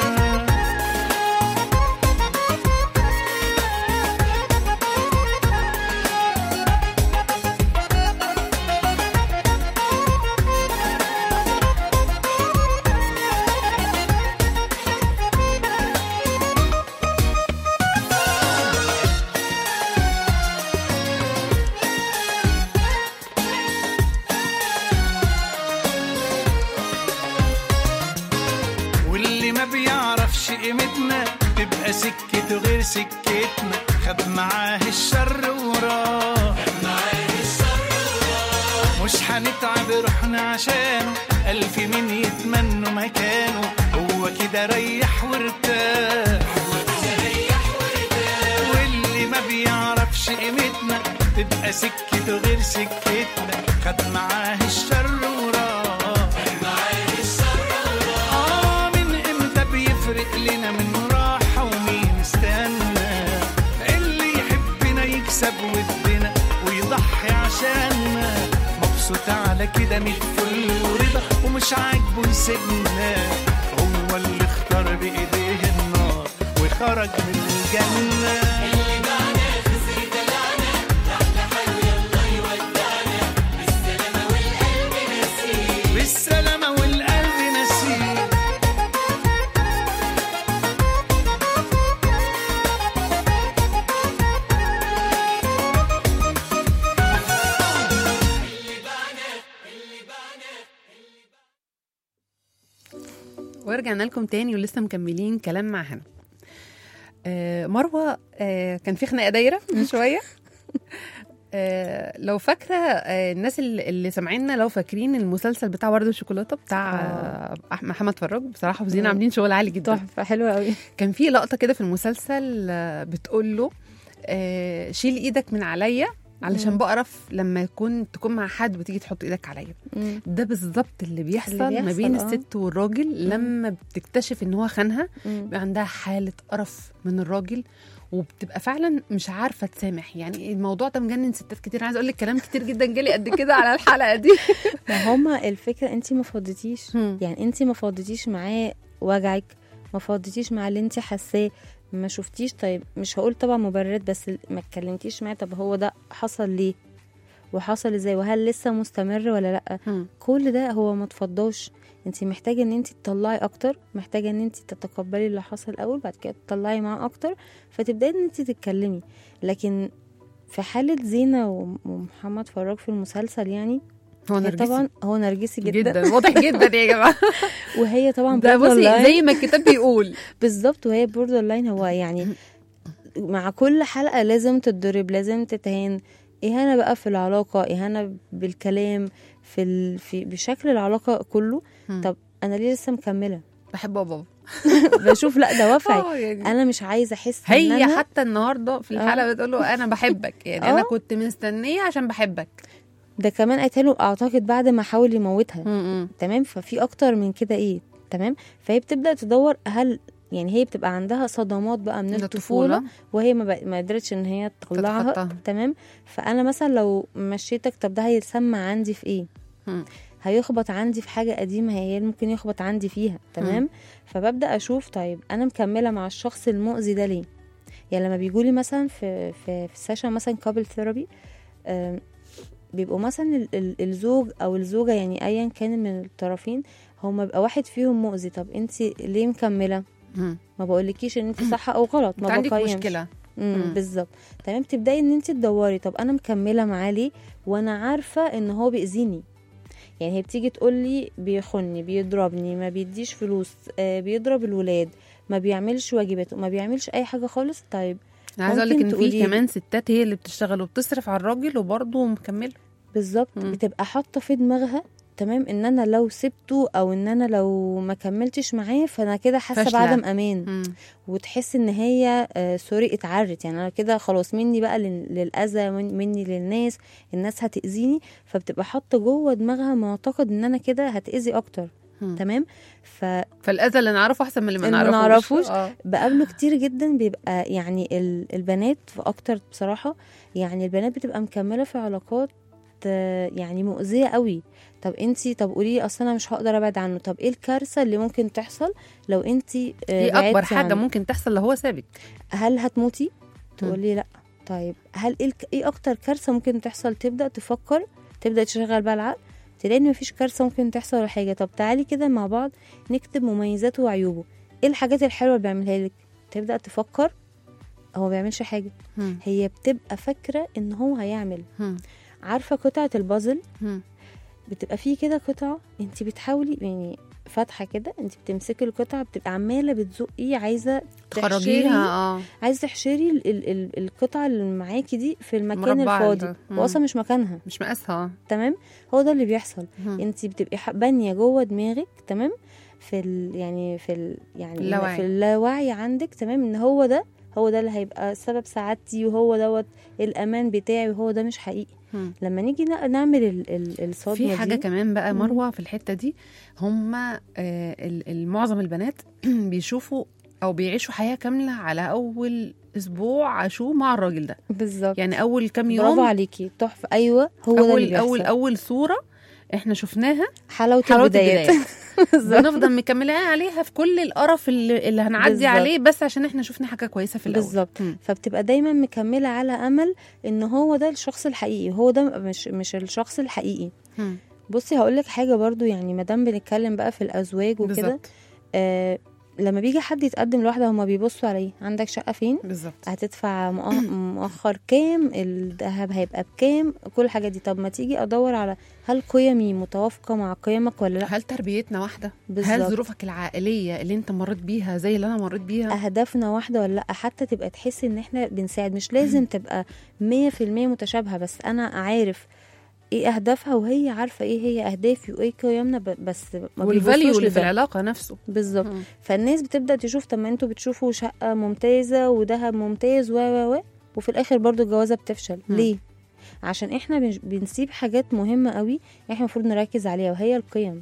واللي ما بيعرفش قيمتنا تبقى سكته غير سكتنا خد معاه الشر وراه مش هنتعب روحنا عشانه ألف مين يتمنوا مكانه هو كده ريح وارتاح واللي ما بيعرفش قيمتنا تبقى سكته غير سكتنا خد معاه الشر وراه آه من امتى بيفرق لنا من راحة ومين استنى اللي يحبنا يكسب ودنا ويضحي عشاننا مبسوط على كده ميت فل ورضا ومش عاجبه يسيبنا هو اللي اختار بايديه النار وخرج من الجنه بالسلامة والقلب نسيه ورجعنا لكم تاني ولسه مكملين كلام مع هنا آه مروه آه كان في خناقه دايره من شويه آه لو فاكره آه الناس اللي, اللي سامعيننا لو فاكرين المسلسل بتاع ورد وشوكولاته بتاع آه. أح- محمد فراج بصراحه وزين آه. عاملين شغل عالي جدا تحفه حلوه قوي كان في لقطه كده في المسلسل آه، بتقول له آه، شيل ايدك من عليا علشان مم. بقرف لما يكون تكون مع حد وتيجي تحط ايدك عليا ده بالظبط اللي بيحصل, ما بيحصل، بين آه. الست والراجل لما بتكتشف ان هو خانها مم. بيبقى عندها حاله قرف من الراجل وبتبقى فعلا مش عارفه تسامح يعني الموضوع ده مجنن ستات كتير عايزه اقول لك كلام كتير جدا جالي قد كده على الحلقه دي ما هما الفكره انت ما فضيتيش مم. يعني انت ما فضيتيش معاه وجعك ما فضيتيش مع اللي انت حاساه ما شفتيش طيب مش هقول طبعا مبررات بس ما اتكلمتيش معاه طب هو ده حصل ليه وحصل ازاي وهل لسه مستمر ولا لا مم. كل ده هو ما تفضاش انت محتاجه ان انت تطلعي اكتر محتاجه ان انت تتقبلي اللي حصل الاول بعد كده تطلعي معاه اكتر فتبداي ان انت تتكلمي لكن في حالة زينة وم- ومحمد فراج في المسلسل يعني هو هي نرجسي طبعا هو نرجسي جدا, جدا واضح جدا يا جماعه وهي طبعا ده borderline. بصي زي ما الكتاب بيقول بالظبط وهي بوردر لاين هو يعني مع كل حلقة لازم تتضرب لازم تتهان إهانة بقى في العلاقة إهانة بالكلام في, ال... في بشكل العلاقة كله مم. طب أنا ليه لسه مكملة بحب بابا بشوف لا ده وفعي آه، يعني أنا مش عايزة أحس إن هي أنا حتى النهارده في الحلقه بتقول له انا بحبك يعني آه. انا كنت مستنيه عشان بحبك ده كمان قالت له اعتقد بعد ما حاول يموتها م-م. تمام ففي اكتر من كده ايه تمام فهي بتبدا تدور هل يعني هي بتبقى عندها صدمات بقى من ده الطفوله وهي ما, بق- ما قدرتش ان هي تطلعها تتخطاها. تمام فانا مثلا لو مشيتك طب ده هيتسمع عندي في ايه مم. هيخبط عندي في حاجه قديمه هي ممكن يخبط عندي فيها تمام فببدا اشوف طيب انا مكمله مع الشخص المؤذي ده ليه يعني لما بيجولي مثلا في في في سيشن مثلا كابل ثيرابي بيبقوا مثلا ال- ال- الزوج او الزوجه يعني ايا كان من الطرفين هما بيبقى واحد فيهم مؤذي طب انت ليه مكمله مم. ما بقولكيش ان انت صح او غلط انت ما عندك بقيمش مشكله امم مم. بالظبط تمام تبداي ان انت تدوري طب انا مكمله معاه ليه وانا عارفه ان هو بيأذيني يعني هي بتيجي تقول لي بيخني بيضربني ما بيديش فلوس آه بيضرب الولاد ما بيعملش واجباته ما بيعملش اي حاجه خالص طيب انا عايزه اقول لك ممكن ان تقولي في لي- كمان ستات هي اللي بتشتغل وبتصرف على الراجل وبرضه مكمله بالظبط مم. بتبقى حاطه في دماغها تمام ان انا لو سبته او ان انا لو ما كملتش معاه فانا كده حاسه فاشلة. بعدم امان مم. وتحس ان هي آه سوري اتعرت يعني انا كده خلاص مني بقى لل- للاذى من- مني للناس الناس هتاذيني فبتبقى حاطه جوه دماغها معتقد ان انا كده هتاذي اكتر مم. تمام فبقابله فالاذى اللي نعرفه احسن من اللي ما اللي ما نعرفوش نعرفوش. اه كتير جدا بيبقى يعني ال- البنات في اكتر بصراحه يعني البنات بتبقى مكمله في علاقات آه، يعني مؤذيه قوي طب انتي طب قولي لي اصل انا مش هقدر ابعد عنه طب ايه الكارثه اللي ممكن تحصل لو انتي آه، ايه اكبر بعدتي حاجه عنه؟ ممكن تحصل لو هو سابك هل هتموتي تقولي لا طيب هل ايه الك- ايه اكتر كارثه ممكن تحصل تبدا تفكر تبدا تشغل بقى العقل تلاقي ان مفيش كارثه ممكن تحصل ولا حاجه طب تعالي كده مع بعض نكتب مميزاته وعيوبه ايه الحاجات الحلوه اللي بيعملها لك تبدا تفكر هو ما بيعملش حاجه مم. هي بتبقى فاكره ان هو هيعمل مم. عارفه قطعه البازل مم. بتبقى فيه كده قطعه انت بتحاولي يعني فاتحه كده انت بتمسكي القطعه بتبقى عماله بتزقي عايزه تحشري تخرجيها اه عايزه تحشري ال- ال- ال- القطعه اللي معاكي دي في المكان مربع الفاضي ده. مم. هو اصلا مش مكانها مش مقاسها تمام هو ده اللي بيحصل مم. انت بتبقي ح- بانيه جوه دماغك تمام في ال يعني في ال يعني اللاوعي. في اللاوعي عندك تمام ان هو ده هو ده اللي هيبقى سبب سعادتي وهو دوت الامان بتاعي وهو ده مش حقيقي مم. لما نيجي ن- نعمل ال- ال- الصدمه في حاجه دي كمان بقى مم. مروه في الحته دي هم معظم البنات بيشوفوا او بيعيشوا حياه كامله على اول اسبوع عاشوه مع الراجل ده بالظبط يعني اول كام برافو يوم عليكي تحفه ايوه هو ده اللي اول بيحصل اول اول صوره احنا شفناها حلاوه حلاوه البدايات البدايات بالظبط. بنفضل مكملين عليها في كل القرف اللي, اللي هنعدي بالظبط. عليه بس عشان احنا شفنا حاجه كويسه في الاول بالظبط مم. فبتبقى دايما مكمله على امل ان هو ده الشخص الحقيقي هو ده مش مش الشخص الحقيقي مم. بصي هقول لك حاجه برضو يعني ما دام بنتكلم بقى في الازواج وكده بالظبط آه لما بيجي حد يتقدم لوحده هما بيبصوا عليه عندك شقه فين بالظبط هتدفع مؤ- مؤخر كام الذهب هيبقى بكام كل الحاجات دي طب ما تيجي ادور على هل قيمي متوافقه مع قيمك ولا لا هل تربيتنا واحده هل بالظبط. ظروفك العائليه اللي انت مريت بيها زي اللي انا مريت بيها اهدافنا واحده ولا لا حتى تبقى تحس ان احنا بنساعد مش لازم تبقى مية في المية متشابهه بس انا عارف ايه اهدافها وهي عارفه ايه هي اهدافي وايه قيمنا ب- بس ما والفاليو بيبصوش اللي في لده. العلاقه نفسه بالظبط مم. فالناس بتبدا تشوف طب ما انتوا بتشوفوا شقه ممتازه وذهب ممتاز و و و وفي الاخر برضو الجوازه بتفشل مم. ليه عشان احنا بنش- بنسيب حاجات مهمه قوي احنا المفروض نركز عليها وهي القيم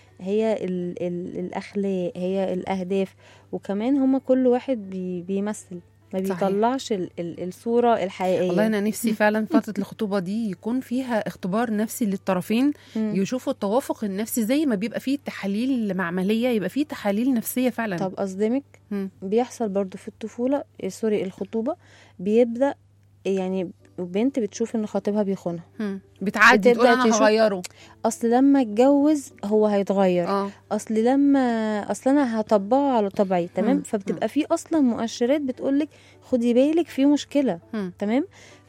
هي ال ال الاخلاق هي الاهداف وكمان هما كل واحد بي بيمثل ما صحيح. بيطلعش ال ال الصوره الحقيقيه والله انا نفسي فعلا فتره الخطوبه دي يكون فيها اختبار نفسي للطرفين مم. يشوفوا التوافق النفسي زي ما بيبقى فيه تحاليل معمليه يبقى فيه تحاليل نفسيه فعلا طب اصدمك مم. بيحصل برضو في الطفوله إيه، سوري الخطوبه بيبدا يعني بنت بتشوف ان خطيبها بيخونها مم. بتعدي بتبدأ تقول انا تشوف- هغيره اصل لما اتجوز هو هيتغير اه اصل لما اصل انا هطبقه على طبعي تمام مم. فبتبقى في اصلا مؤشرات بتقولك خدي بالك في مشكله مم. تمام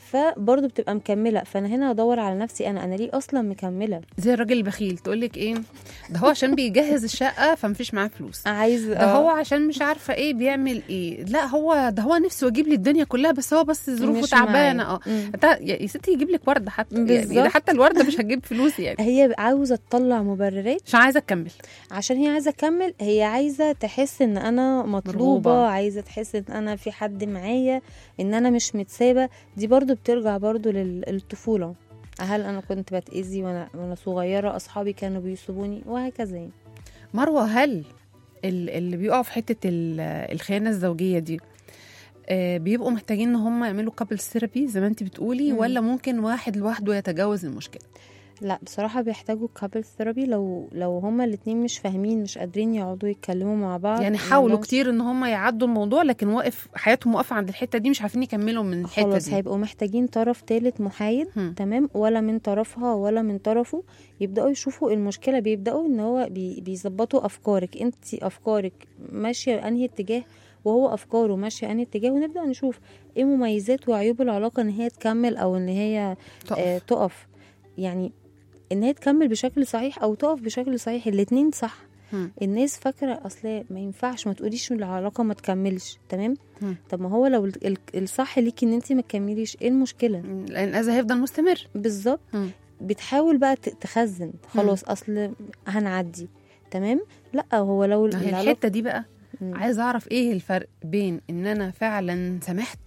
فبرضه بتبقى مكمله فانا هنا ادور على نفسي انا انا ليه اصلا مكمله زي الراجل البخيل تقول لك ايه ده هو عشان بيجهز الشقه فمفيش معاه فلوس عايز ده هو عشان مش عارفه ايه بيعمل ايه لا هو ده هو نفسه يجيب لي الدنيا كلها بس هو بس ظروفه مش تعبانه معايا. اه مم. انت يا يا ستي يجيب لك ورده حتى يعني ده بالظبط. حتى الورده مش هتجيب فلوس يعني هي عاوزه تطلع مبررات عشان عايزه اكمل عشان هي عايزه تكمل هي عايزه تحس ان انا مطلوبه مرغوبة. عايزه تحس ان انا في حد معايا ان انا مش متسابه دي برضو بترجع برضو لل- للطفوله هل انا كنت بتاذي وانا وانا صغيره اصحابي كانوا بيسيبوني وهكذا يعني مروه هل ال- اللي بيقعوا في حته ال- الخيانه الزوجيه دي آه، بيبقوا محتاجين ان هم يعملوا كابل ثيرابي زي ما انت بتقولي مم. ولا ممكن واحد لوحده يتجاوز المشكله لا بصراحه بيحتاجوا كابل ثيرابي لو لو هما الاتنين مش فاهمين مش قادرين يقعدوا يتكلموا مع بعض يعني ما حاولوا عندهمش- كتير ان هم يعدوا الموضوع لكن واقف حياتهم واقفه عند الحته دي مش عارفين يكملوا من الحته خلاص دي هيبقوا محتاجين طرف تالت محايد هم. تمام ولا من طرفها ولا من طرفه يبداوا يشوفوا المشكله بيبداوا ان هو بي بيظبطوا افكارك انت افكارك ماشيه انهي اتجاه وهو افكاره ماشيه انهي اتجاه ونبدا نشوف ايه مميزات وعيوب العلاقه ان هي تكمل او ان هي تقف. آه تقف يعني ان هي تكمل بشكل صحيح او تقف بشكل صحيح الاتنين صح هم. الناس فاكره اصل ما ينفعش ما تقوليش إن العلاقه ما تكملش تمام هم. طب ما هو لو ال- ال- الصح ليكي ان انت ما تكمليش ايه المشكله لان الاذى هيفضل مستمر بالظبط هم. بتحاول بقى ت- تخزن خلاص اصل هنعدي تمام لا هو لو هي العلاقة- الحته دي بقى مم. عايزه اعرف ايه الفرق بين ان انا فعلا سمحت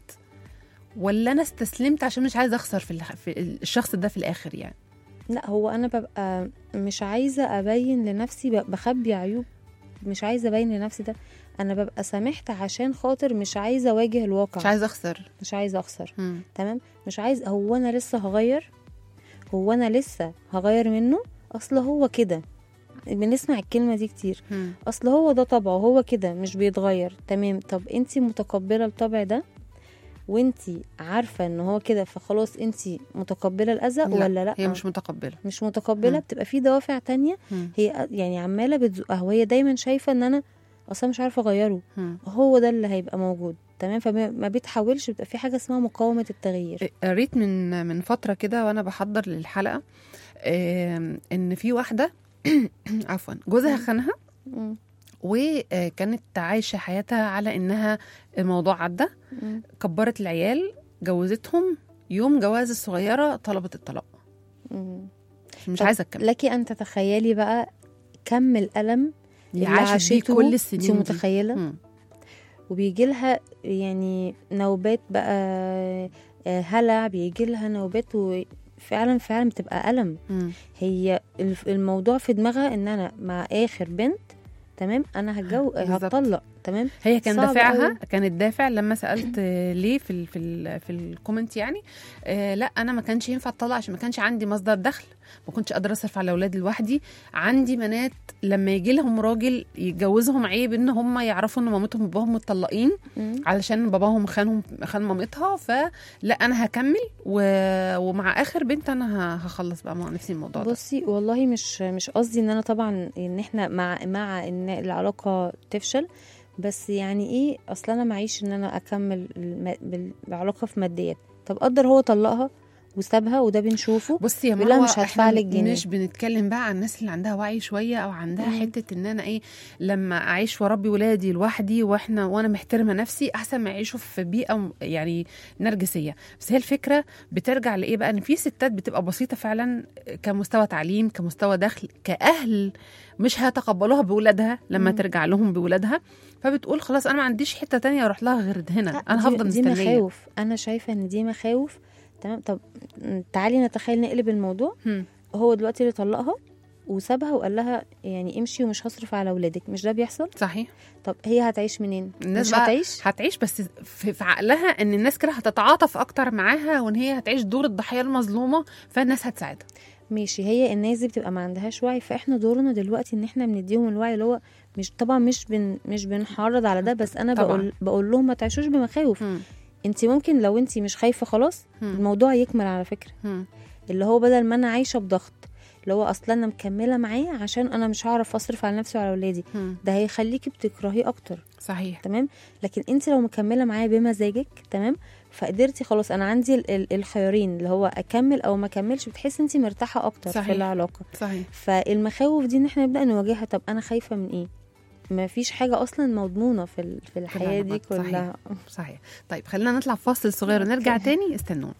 ولا انا استسلمت عشان مش عايزه اخسر في, الح... في الشخص ده في الاخر يعني لا هو انا ببقى مش عايزه ابين لنفسي ب- بخبي عيوب مش عايزه ابين لنفسي ده انا ببقى سامحت عشان خاطر مش عايزه اواجه الواقع مش عايزه اخسر مش عايزه اخسر مم. تمام مش عايز هو انا لسه هغير هو انا لسه هغير منه اصل هو كده بنسمع الكلمه دي كتير مم. اصل هو ده طبعه هو كده مش بيتغير تمام طب انت متقبله الطبع ده وانت عارفه ان هو كده فخلاص انت متقبله الاذى لا، ولا لا هي مش متقبله مش متقبله مم. بتبقى في دوافع تانية مم. هي يعني عماله بتزقها وهي دايما شايفه ان انا اصلا مش عارفه اغيره مم. هو ده اللي هيبقى موجود تمام فما ما بتحاولش بتبقى في حاجه اسمها مقاومه التغيير قريت من من فتره كده وانا بحضر للحلقه آم، ان في واحده عفوا جوزها خانها مم. وكانت عايشه حياتها على انها الموضوع عدى مم. كبرت العيال جوزتهم يوم جواز الصغيره طلبت الطلاق مم. مش طب عايزه تكمل لك ان تتخيلي بقى كم الالم اللي اللي عاشت بيه عاشته كل السنين انت دي. متخيله مم. وبيجي لها يعني نوبات بقى آه، هلع بيجي لها نوبات وفعلا فعلا بتبقى ألم مم. هي الف- الموضوع في دماغها ان انا مع اخر بنت تمام انا هتجو بالظبط. هتطلق تمام هي كان صعب دافعها أوي. كان الدافع لما سالت آه، ليه في ال في ال في الكومنت يعني آه لا انا ما كانش ينفع اطلع عشان ما كانش عندي مصدر دخل ما كنتش قادره اصرف على اولادي لوحدي عندي بنات لما يجي لهم راجل يتجوزهم عيب ان هم يعرفوا ان مامتهم وباباهم متطلقين مم. علشان باباهم خانهم خان مامتها فلا انا هكمل و... ومع اخر بنت انا ه- هخلص بقى مع نفسي الموضوع ده بصي والله مش مش قصدي ان انا طبعا ان احنا مع مع ان العلاقه تفشل بس يعني ايه اصل انا معيش ان انا اكمل الم- بال- العلاقه في ماديات طب قدر هو طلقها وسابها وده بنشوفه بصي يا بيقول لها مروه مش هدفع احنا لك جنيه. مش بنتكلم بقى عن الناس اللي عندها وعي شويه او عندها مم. حته ان انا ايه لما اعيش واربي ولادي لوحدي واحنا وانا محترمه نفسي احسن ما يعيشوا في بيئه م- يعني نرجسيه بس هي الفكره بترجع لايه بقى ان في ستات بتبقى بسيطه فعلا كمستوى تعليم كمستوى دخل كاهل مش هيتقبلوها بولادها لما مم. ترجع لهم بولادها فبتقول خلاص انا ما عنديش حته تانية اروح لها غير هنا لا، انا دي- هفضل دي مستنيه مخاوف انا شايفه ان دي مخاوف تمام طب م، تعالي نتخيل نقلب الموضوع هم. هو دلوقتي اللي طلقها وسابها وقال لها يعني امشي ومش هصرف على اولادك مش ده بيحصل صحيح طب هي هتعيش منين الناس مش بقى هتعيش هتعيش بس في, في عقلها ان الناس كده هتتعاطف اكتر معاها وان هي هتعيش دور الضحيه المظلومه فالناس هتساعدها ماشي هي الناس دي بتبقى ما عندهاش وعي فاحنا دورنا دلوقتي ان احنا بنديهم الوعي اللي هو مش طبعا مش بن مش بنحرض على ده بس انا طبعاً. بقول بقول لهم ما تعيشوش بمخاوف هم. انت ممكن لو انت مش خايفه خلاص هم. الموضوع يكمل على فكره هم. اللي هو بدل ما انا عايشه بضغط اللي هو اصلا انا مكمله معاه عشان انا مش هعرف اصرف على نفسي وعلى اولادي هم. ده هيخليكي بتكرهيه اكتر صحيح تمام لكن انت لو مكمله معاه بمزاجك تمام فقدرتي خلاص انا عندي ال- ال- الخيارين اللي هو اكمل او ما اكملش بتحسي انت مرتاحه اكتر صحيح. في العلاقه صحيح فالمخاوف دي ان احنا نبدا نواجهها طب انا خايفه من ايه ما فيش حاجه اصلا مضمونه في ال- في الحياه دي العلاقات، صحيح. كلها صحيح طيب خلينا نطلع في فاصل صغير ونرجع أوكي. تاني استنونا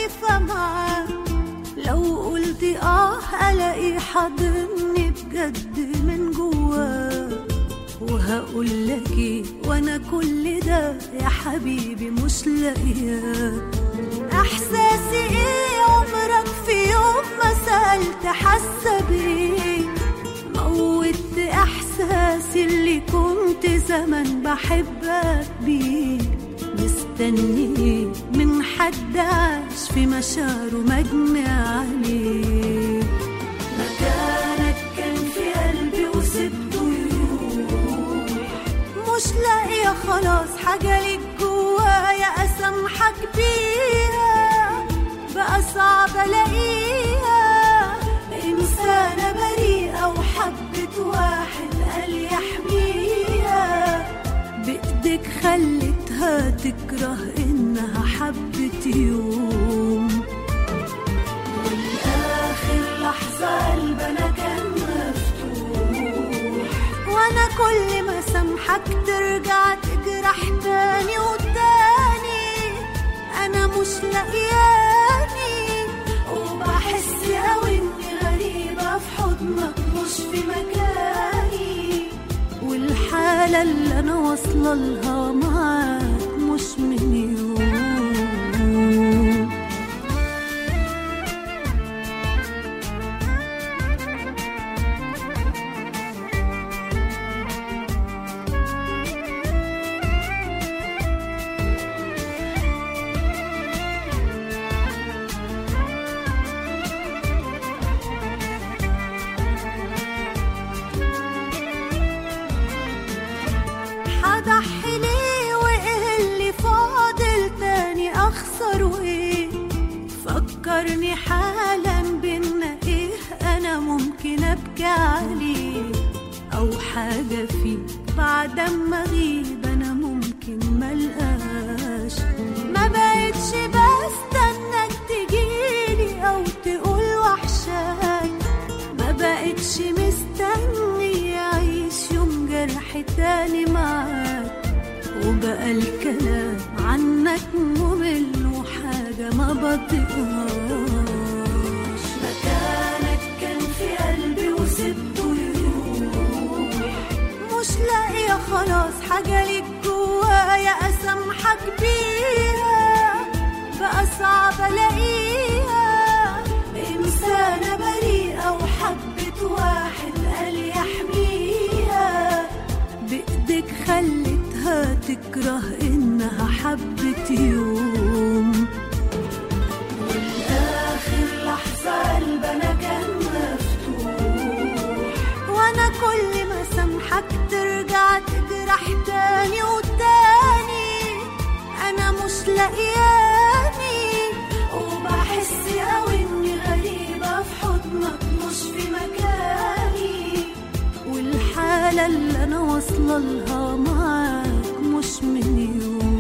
خايفة معاه لو قلت اه الاقي حاضني بجد من جواه وهقول لك ايه وانا كل ده يا حبيبي مش لاقياه احساسي ايه عمرك في يوم ما سألت حاسة بيه موت احساسي اللي كنت زمان بحبك بيه مستني من حد عاش في مشاعره مجني عليه مكانك كان في قلبي وسبته يروح مش لاقية خلاص حاجة ليك جوايا أسامحك بيها بقى صعب ألاقيها إنسانة بريئة وحبت واحد قال يحميها بإيدك خلتها تكره إنها حبت يوم والآخر لحظة قلبنا كان مفتوح وأنا كل ما سامحك ترجع تجرح تاني وتاني أنا مش لاقياني وبحس أوي إني غريبة في حضنك مش في مكاني والحالة اللي أنا واصلة لها معاك مش من يوم هضحي ليه وايه اللي فاضل تاني اخسره ايه فكرني حالا بينا ايه انا ممكن ابكي عليه او حاجة فيك بعد ما اغيب انا ممكن ملقاش ما بقتش بستناك تجيلي او تقول وحشاك ما بقتش مستني اعيش يوم جرح تاني معاك وبقى الكلام عنك ممل وحاجة ما بطيقهاش مكانك كان في قلبي وسبته يروح مش لاقية خلاص حاجة ليك جوايا أسامحك بيها بقى صعب ألاقيها إنسانة بريئة وحبت واحد قال يحميها بإيدك خلتها تكره إنها حبت يوم والآخر لحظة قلبنا كان مفتوح وأنا كل ما سامحك ترجع تجرح تاني وتاني أنا مش لاقياني وبحس أوي إني غريبة في حضنك مش في مكاني والحالة اللي أنا واصلة لها معاك مش من يوم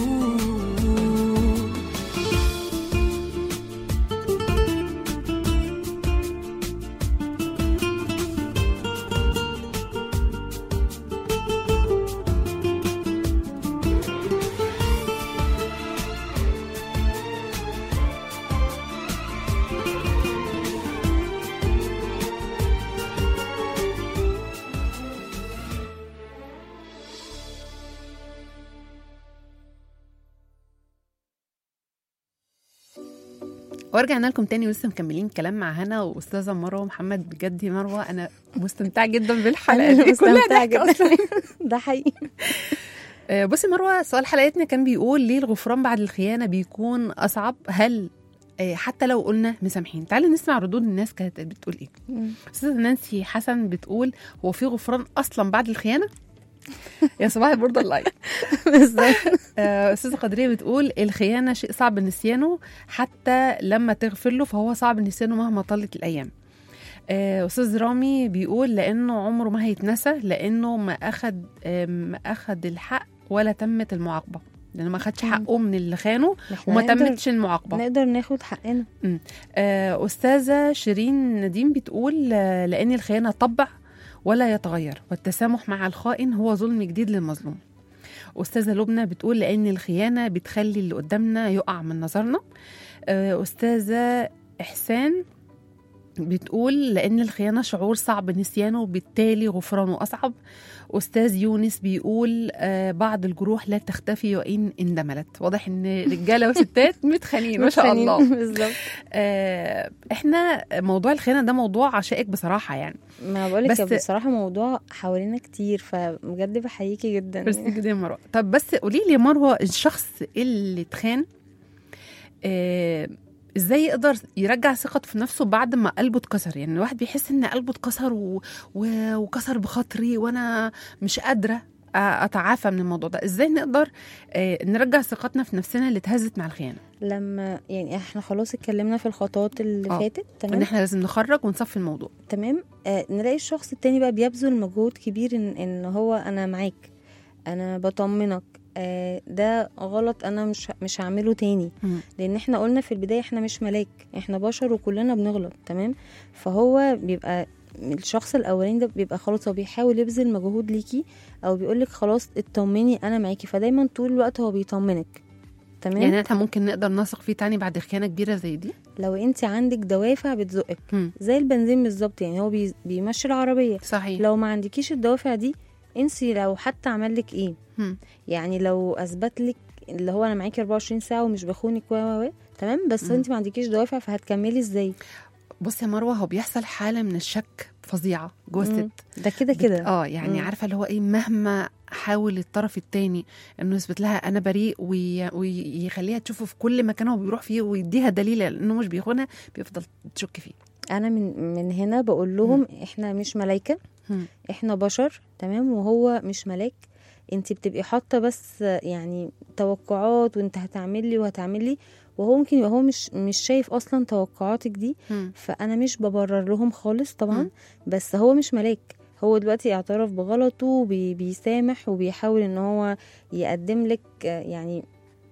ورجعنا لكم تاني ولسه مكملين كلام مع هنا واستاذه مروه محمد بجد يا مروه انا مستمتعه جدا بالحلقه أنا دي كلها مستمتعة ضحك جدا. اصلا ده حقيقي آه، بصي مروه سؤال حلقتنا كان بيقول ليه الغفران بعد الخيانه بيكون اصعب هل آه، حتى لو قلنا مسامحين تعالي نسمع ردود الناس كانت بتقول ايه استاذه نانسي حسن بتقول هو في غفران اصلا بعد الخيانه يا صباح البرده اللايف بالظبط آه، استاذه قدريه بتقول الخيانه شيء صعب نسيانه حتى لما تغفر له فهو صعب نسيانه مهما طالت الايام آه، استاذ رامي بيقول لانه عمره ما هيتنسى لانه ما اخد آه، ما اخد الحق ولا تمت المعاقبه لانه ما خدش مم. حقه من اللي خانه إحنا وما نقدر- تمتش المعاقبه نقدر ناخد حقنا آه، أستاذة شيرين نديم بتقول آه، لأن الخيانة طبع ولا يتغير والتسامح مع الخائن هو ظلم جديد للمظلوم استاذه لبنى بتقول لان الخيانه بتخلي اللي قدامنا يقع من نظرنا آه، استاذه احسان بتقول لان الخيانه شعور صعب نسيانه وبالتالي غفرانه اصعب استاذ يونس بيقول آه، بعض الجروح لا تختفي وان اندملت واضح ان رجاله وستات متخانقين ما شاء الله بالظبط آه، احنا موضوع الخيانه ده موضوع شائك بصراحه يعني ما بقولك بس- بصراحه موضوع حوالينا كتير فبجد بحييكي جدا ميرسي جدا يا مروه طب بس قولي لي يا مروه الشخص اللي اتخان آه، ازاي يقدر يرجع ثقته في نفسه بعد ما قلبه اتكسر يعني الواحد بيحس ان قلبه اتكسر و... و... وكسر بخاطري وانا مش قادره أ- اتعافى من الموضوع ده ازاي نقدر آه، نرجع ثقتنا في نفسنا اللي اتهزت مع الخيانه لما يعني احنا خلاص اتكلمنا في الخطوات اللي آه. فاتت ان تمام احنا لازم نخرج ونصفي الموضوع تمام آه نلاقي الشخص التاني بقى بيبذل مجهود كبير ان, إن هو انا معاك انا بطمنك آه ده غلط انا مش مش هعمله تاني مم. لان احنا قلنا في البدايه احنا مش ملاك احنا بشر وكلنا بنغلط تمام فهو بيبقى الشخص الاولاني ده بيبقى خلاص هو بيحاول يبذل مجهود ليكي او بيقولك خلاص اطمني انا معاكي فدايما طول الوقت هو بيطمنك تمام يعني احنا ممكن نقدر نثق فيه تاني بعد خيانه كبيره زي دي لو انت عندك دوافع بتزقك مم. زي البنزين بالظبط يعني هو بي- بيمشي العربيه صحيح لو ما عندكيش الدوافع دي انسي لو حتى عمل لك ايه مم. يعني لو اثبت لك اللي هو انا معاكي 24 ساعه ومش بخونك و و و تمام بس مم. انت ما عندكيش دوافع فهتكملي ازاي بصي يا مروه هو بيحصل حاله من الشك فظيعه جوه مم. الست ده كده بت- كده اه يعني مم. عارفه اللي هو ايه مهما حاول الطرف التاني انه يثبت لها انا بريء وي- ويخليها تشوفه في كل مكان هو بيروح فيه ويديها دليل انه مش بيخونها بيفضل تشك فيه انا من من هنا بقول لهم احنا مش ملايكه مم. احنا بشر تمام وهو مش ملاك انت بتبقي حاطه بس يعني توقعات وانت هتعملي وهتعملي وهو ممكن يبقى هو مش مش شايف اصلا توقعاتك دي مم. فانا مش ببرر لهم خالص طبعا مم. بس هو مش ملاك هو دلوقتي اعترف بغلطه وبي- بيسامح وبيحاول ان هو يقدم لك آه، يعني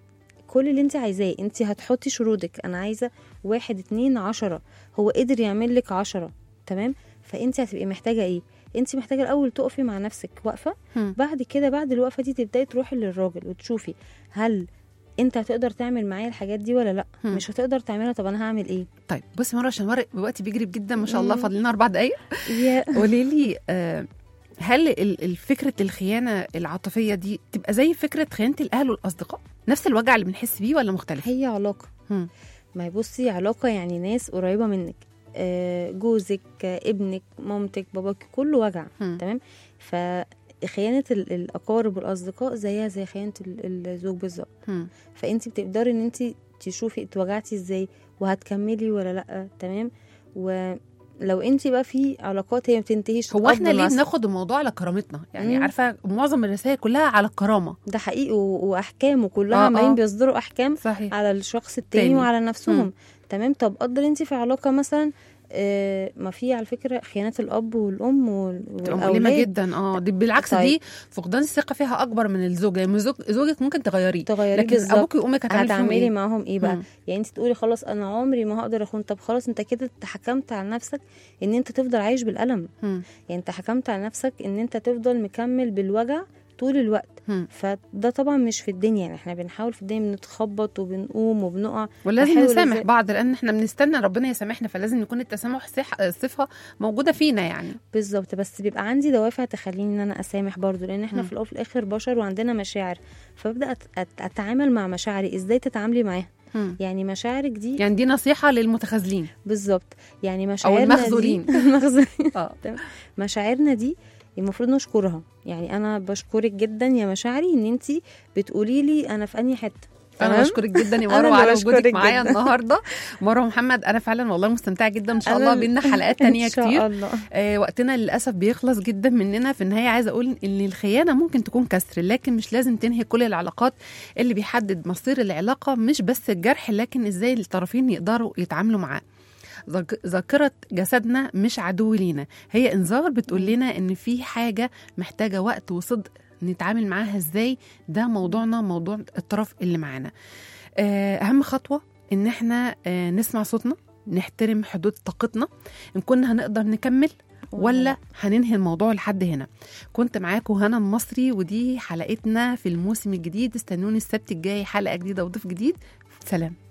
كل اللي انت عايزاه انت هتحطي شروطك انا عايزه واحد اتنين عشرة هو قدر يعمل لك عشرة تمام فانت هتبقي محتاجه ايه انت محتاجه الاول تقفي مع نفسك واقفه مم. بعد كده بعد الوقفه دي تبداي تروحي للراجل وتشوفي هل انت هتقدر تعمل معايا الحاجات دي ولا لا مم. مش هتقدر تعملها طب انا هعمل ايه طيب بصي يا مروه عشان ورق الوقت بيجري جدا ما شاء الله مم. فاضل لنا اربع دقائق يا قولي لي آه، هل ال- ال- فكره الخيانه العاطفيه دي تبقى زي فكره خيانه الاهل والاصدقاء نفس الوجع اللي بنحس بيه ولا مختلف هي علاقه مم. ما هي بصي علاقه يعني ناس قريبه منك آه، جوزك آه، ابنك مامتك باباك كله وجع مم. تمام فخيانه ال- الاقارب والاصدقاء زيها زي خيانه ال- الزوج بالظبط مم. فانت بتقدري ان انت تشوفي اتوجعتي ازاي وهتكملي ولا لا تمام ولو انت بقى في علاقات هي ما بتنتهيش هو احنا أب ليه مثلا. بناخد الموضوع على كرامتنا يعني مم. عارفه معظم الرسائل كلها على الكرامه ده حقيقي و- واحكام وكلها آه، عمالين آه. بيصدروا احكام صحيح على الشخص التاني تاني. وعلى نفسهم مم. تمام طب قدر انت في علاقه مثلا آه ما في على فكره خيانات الاب والام وال- تبقى مؤلمه والاولاد جدا اه دي بالعكس طيب. دي فقدان الثقه فيها اكبر من الزوج يعني زوج زوجك ممكن تغيريه تغيري لكن بالظبط ابوك وامك هتعملي فيهم هتعملي ايه معاهم ايه بقى مم. يعني انت تقولي خلاص انا عمري ما هقدر اخون طب خلاص انت كده حكمت على نفسك ان انت تفضل عايش بالالم مم. يعني انت حكمت على نفسك ان انت تفضل مكمل بالوجع طول الوقت مم. فده طبعا مش في الدنيا يعني احنا بنحاول في الدنيا بنتخبط وبنقوم وبنقع ولازم بحاول نسامح ازاي- بعض لان احنا بنستنى ربنا يسامحنا فلازم يكون التسامح صح صفه موجوده فينا يعني بالظبط بس بيبقى عندي دوافع تخليني ان انا اسامح برضو لان احنا مم. في الاول وفي الاخر بشر وعندنا مشاعر فببدا أت- أت- اتعامل مع مشاعري ازاي تتعاملي معاها مم. يعني مشاعرك دي يعني دي نصيحه للمتخاذلين بالظبط يعني مشاعرنا المخذولين. دي المخذولين اه مشاعرنا دي المفروض نشكرها يعني انا بشكرك جدا يا مشاعري ان انت بتقولي لي انا في انهي حته انا تمام؟ بشكرك جدا يا أنا مروه اللي على وجودك بشكرك معايا جدا. النهارده مروه محمد انا فعلا والله مستمتعه جدا ان شاء أنا الله ال- بينا حلقات تانية ان شاء كتير الله آه وقتنا للاسف بيخلص جدا مننا في النهايه عايزه اقول ان الخيانه ممكن تكون كسر لكن مش لازم تنهي كل العلاقات اللي بيحدد مصير العلاقه مش بس الجرح لكن ازاي الطرفين يقدروا يتعاملوا معاه ذاك- ذاكرة جسدنا مش عدو لينا هي انذار بتقول لنا ان في حاجة محتاجة وقت وصدق نتعامل معاها ازاي ده موضوعنا موضوع الطرف اللي معانا آه، اهم خطوة ان احنا آه، نسمع صوتنا نحترم حدود طاقتنا ان كنا هنقدر نكمل ولا هننهي الموضوع لحد هنا كنت معاكم هنا المصري ودي حلقتنا في الموسم الجديد استنوني السبت الجاي حلقه جديده وضيف جديد سلام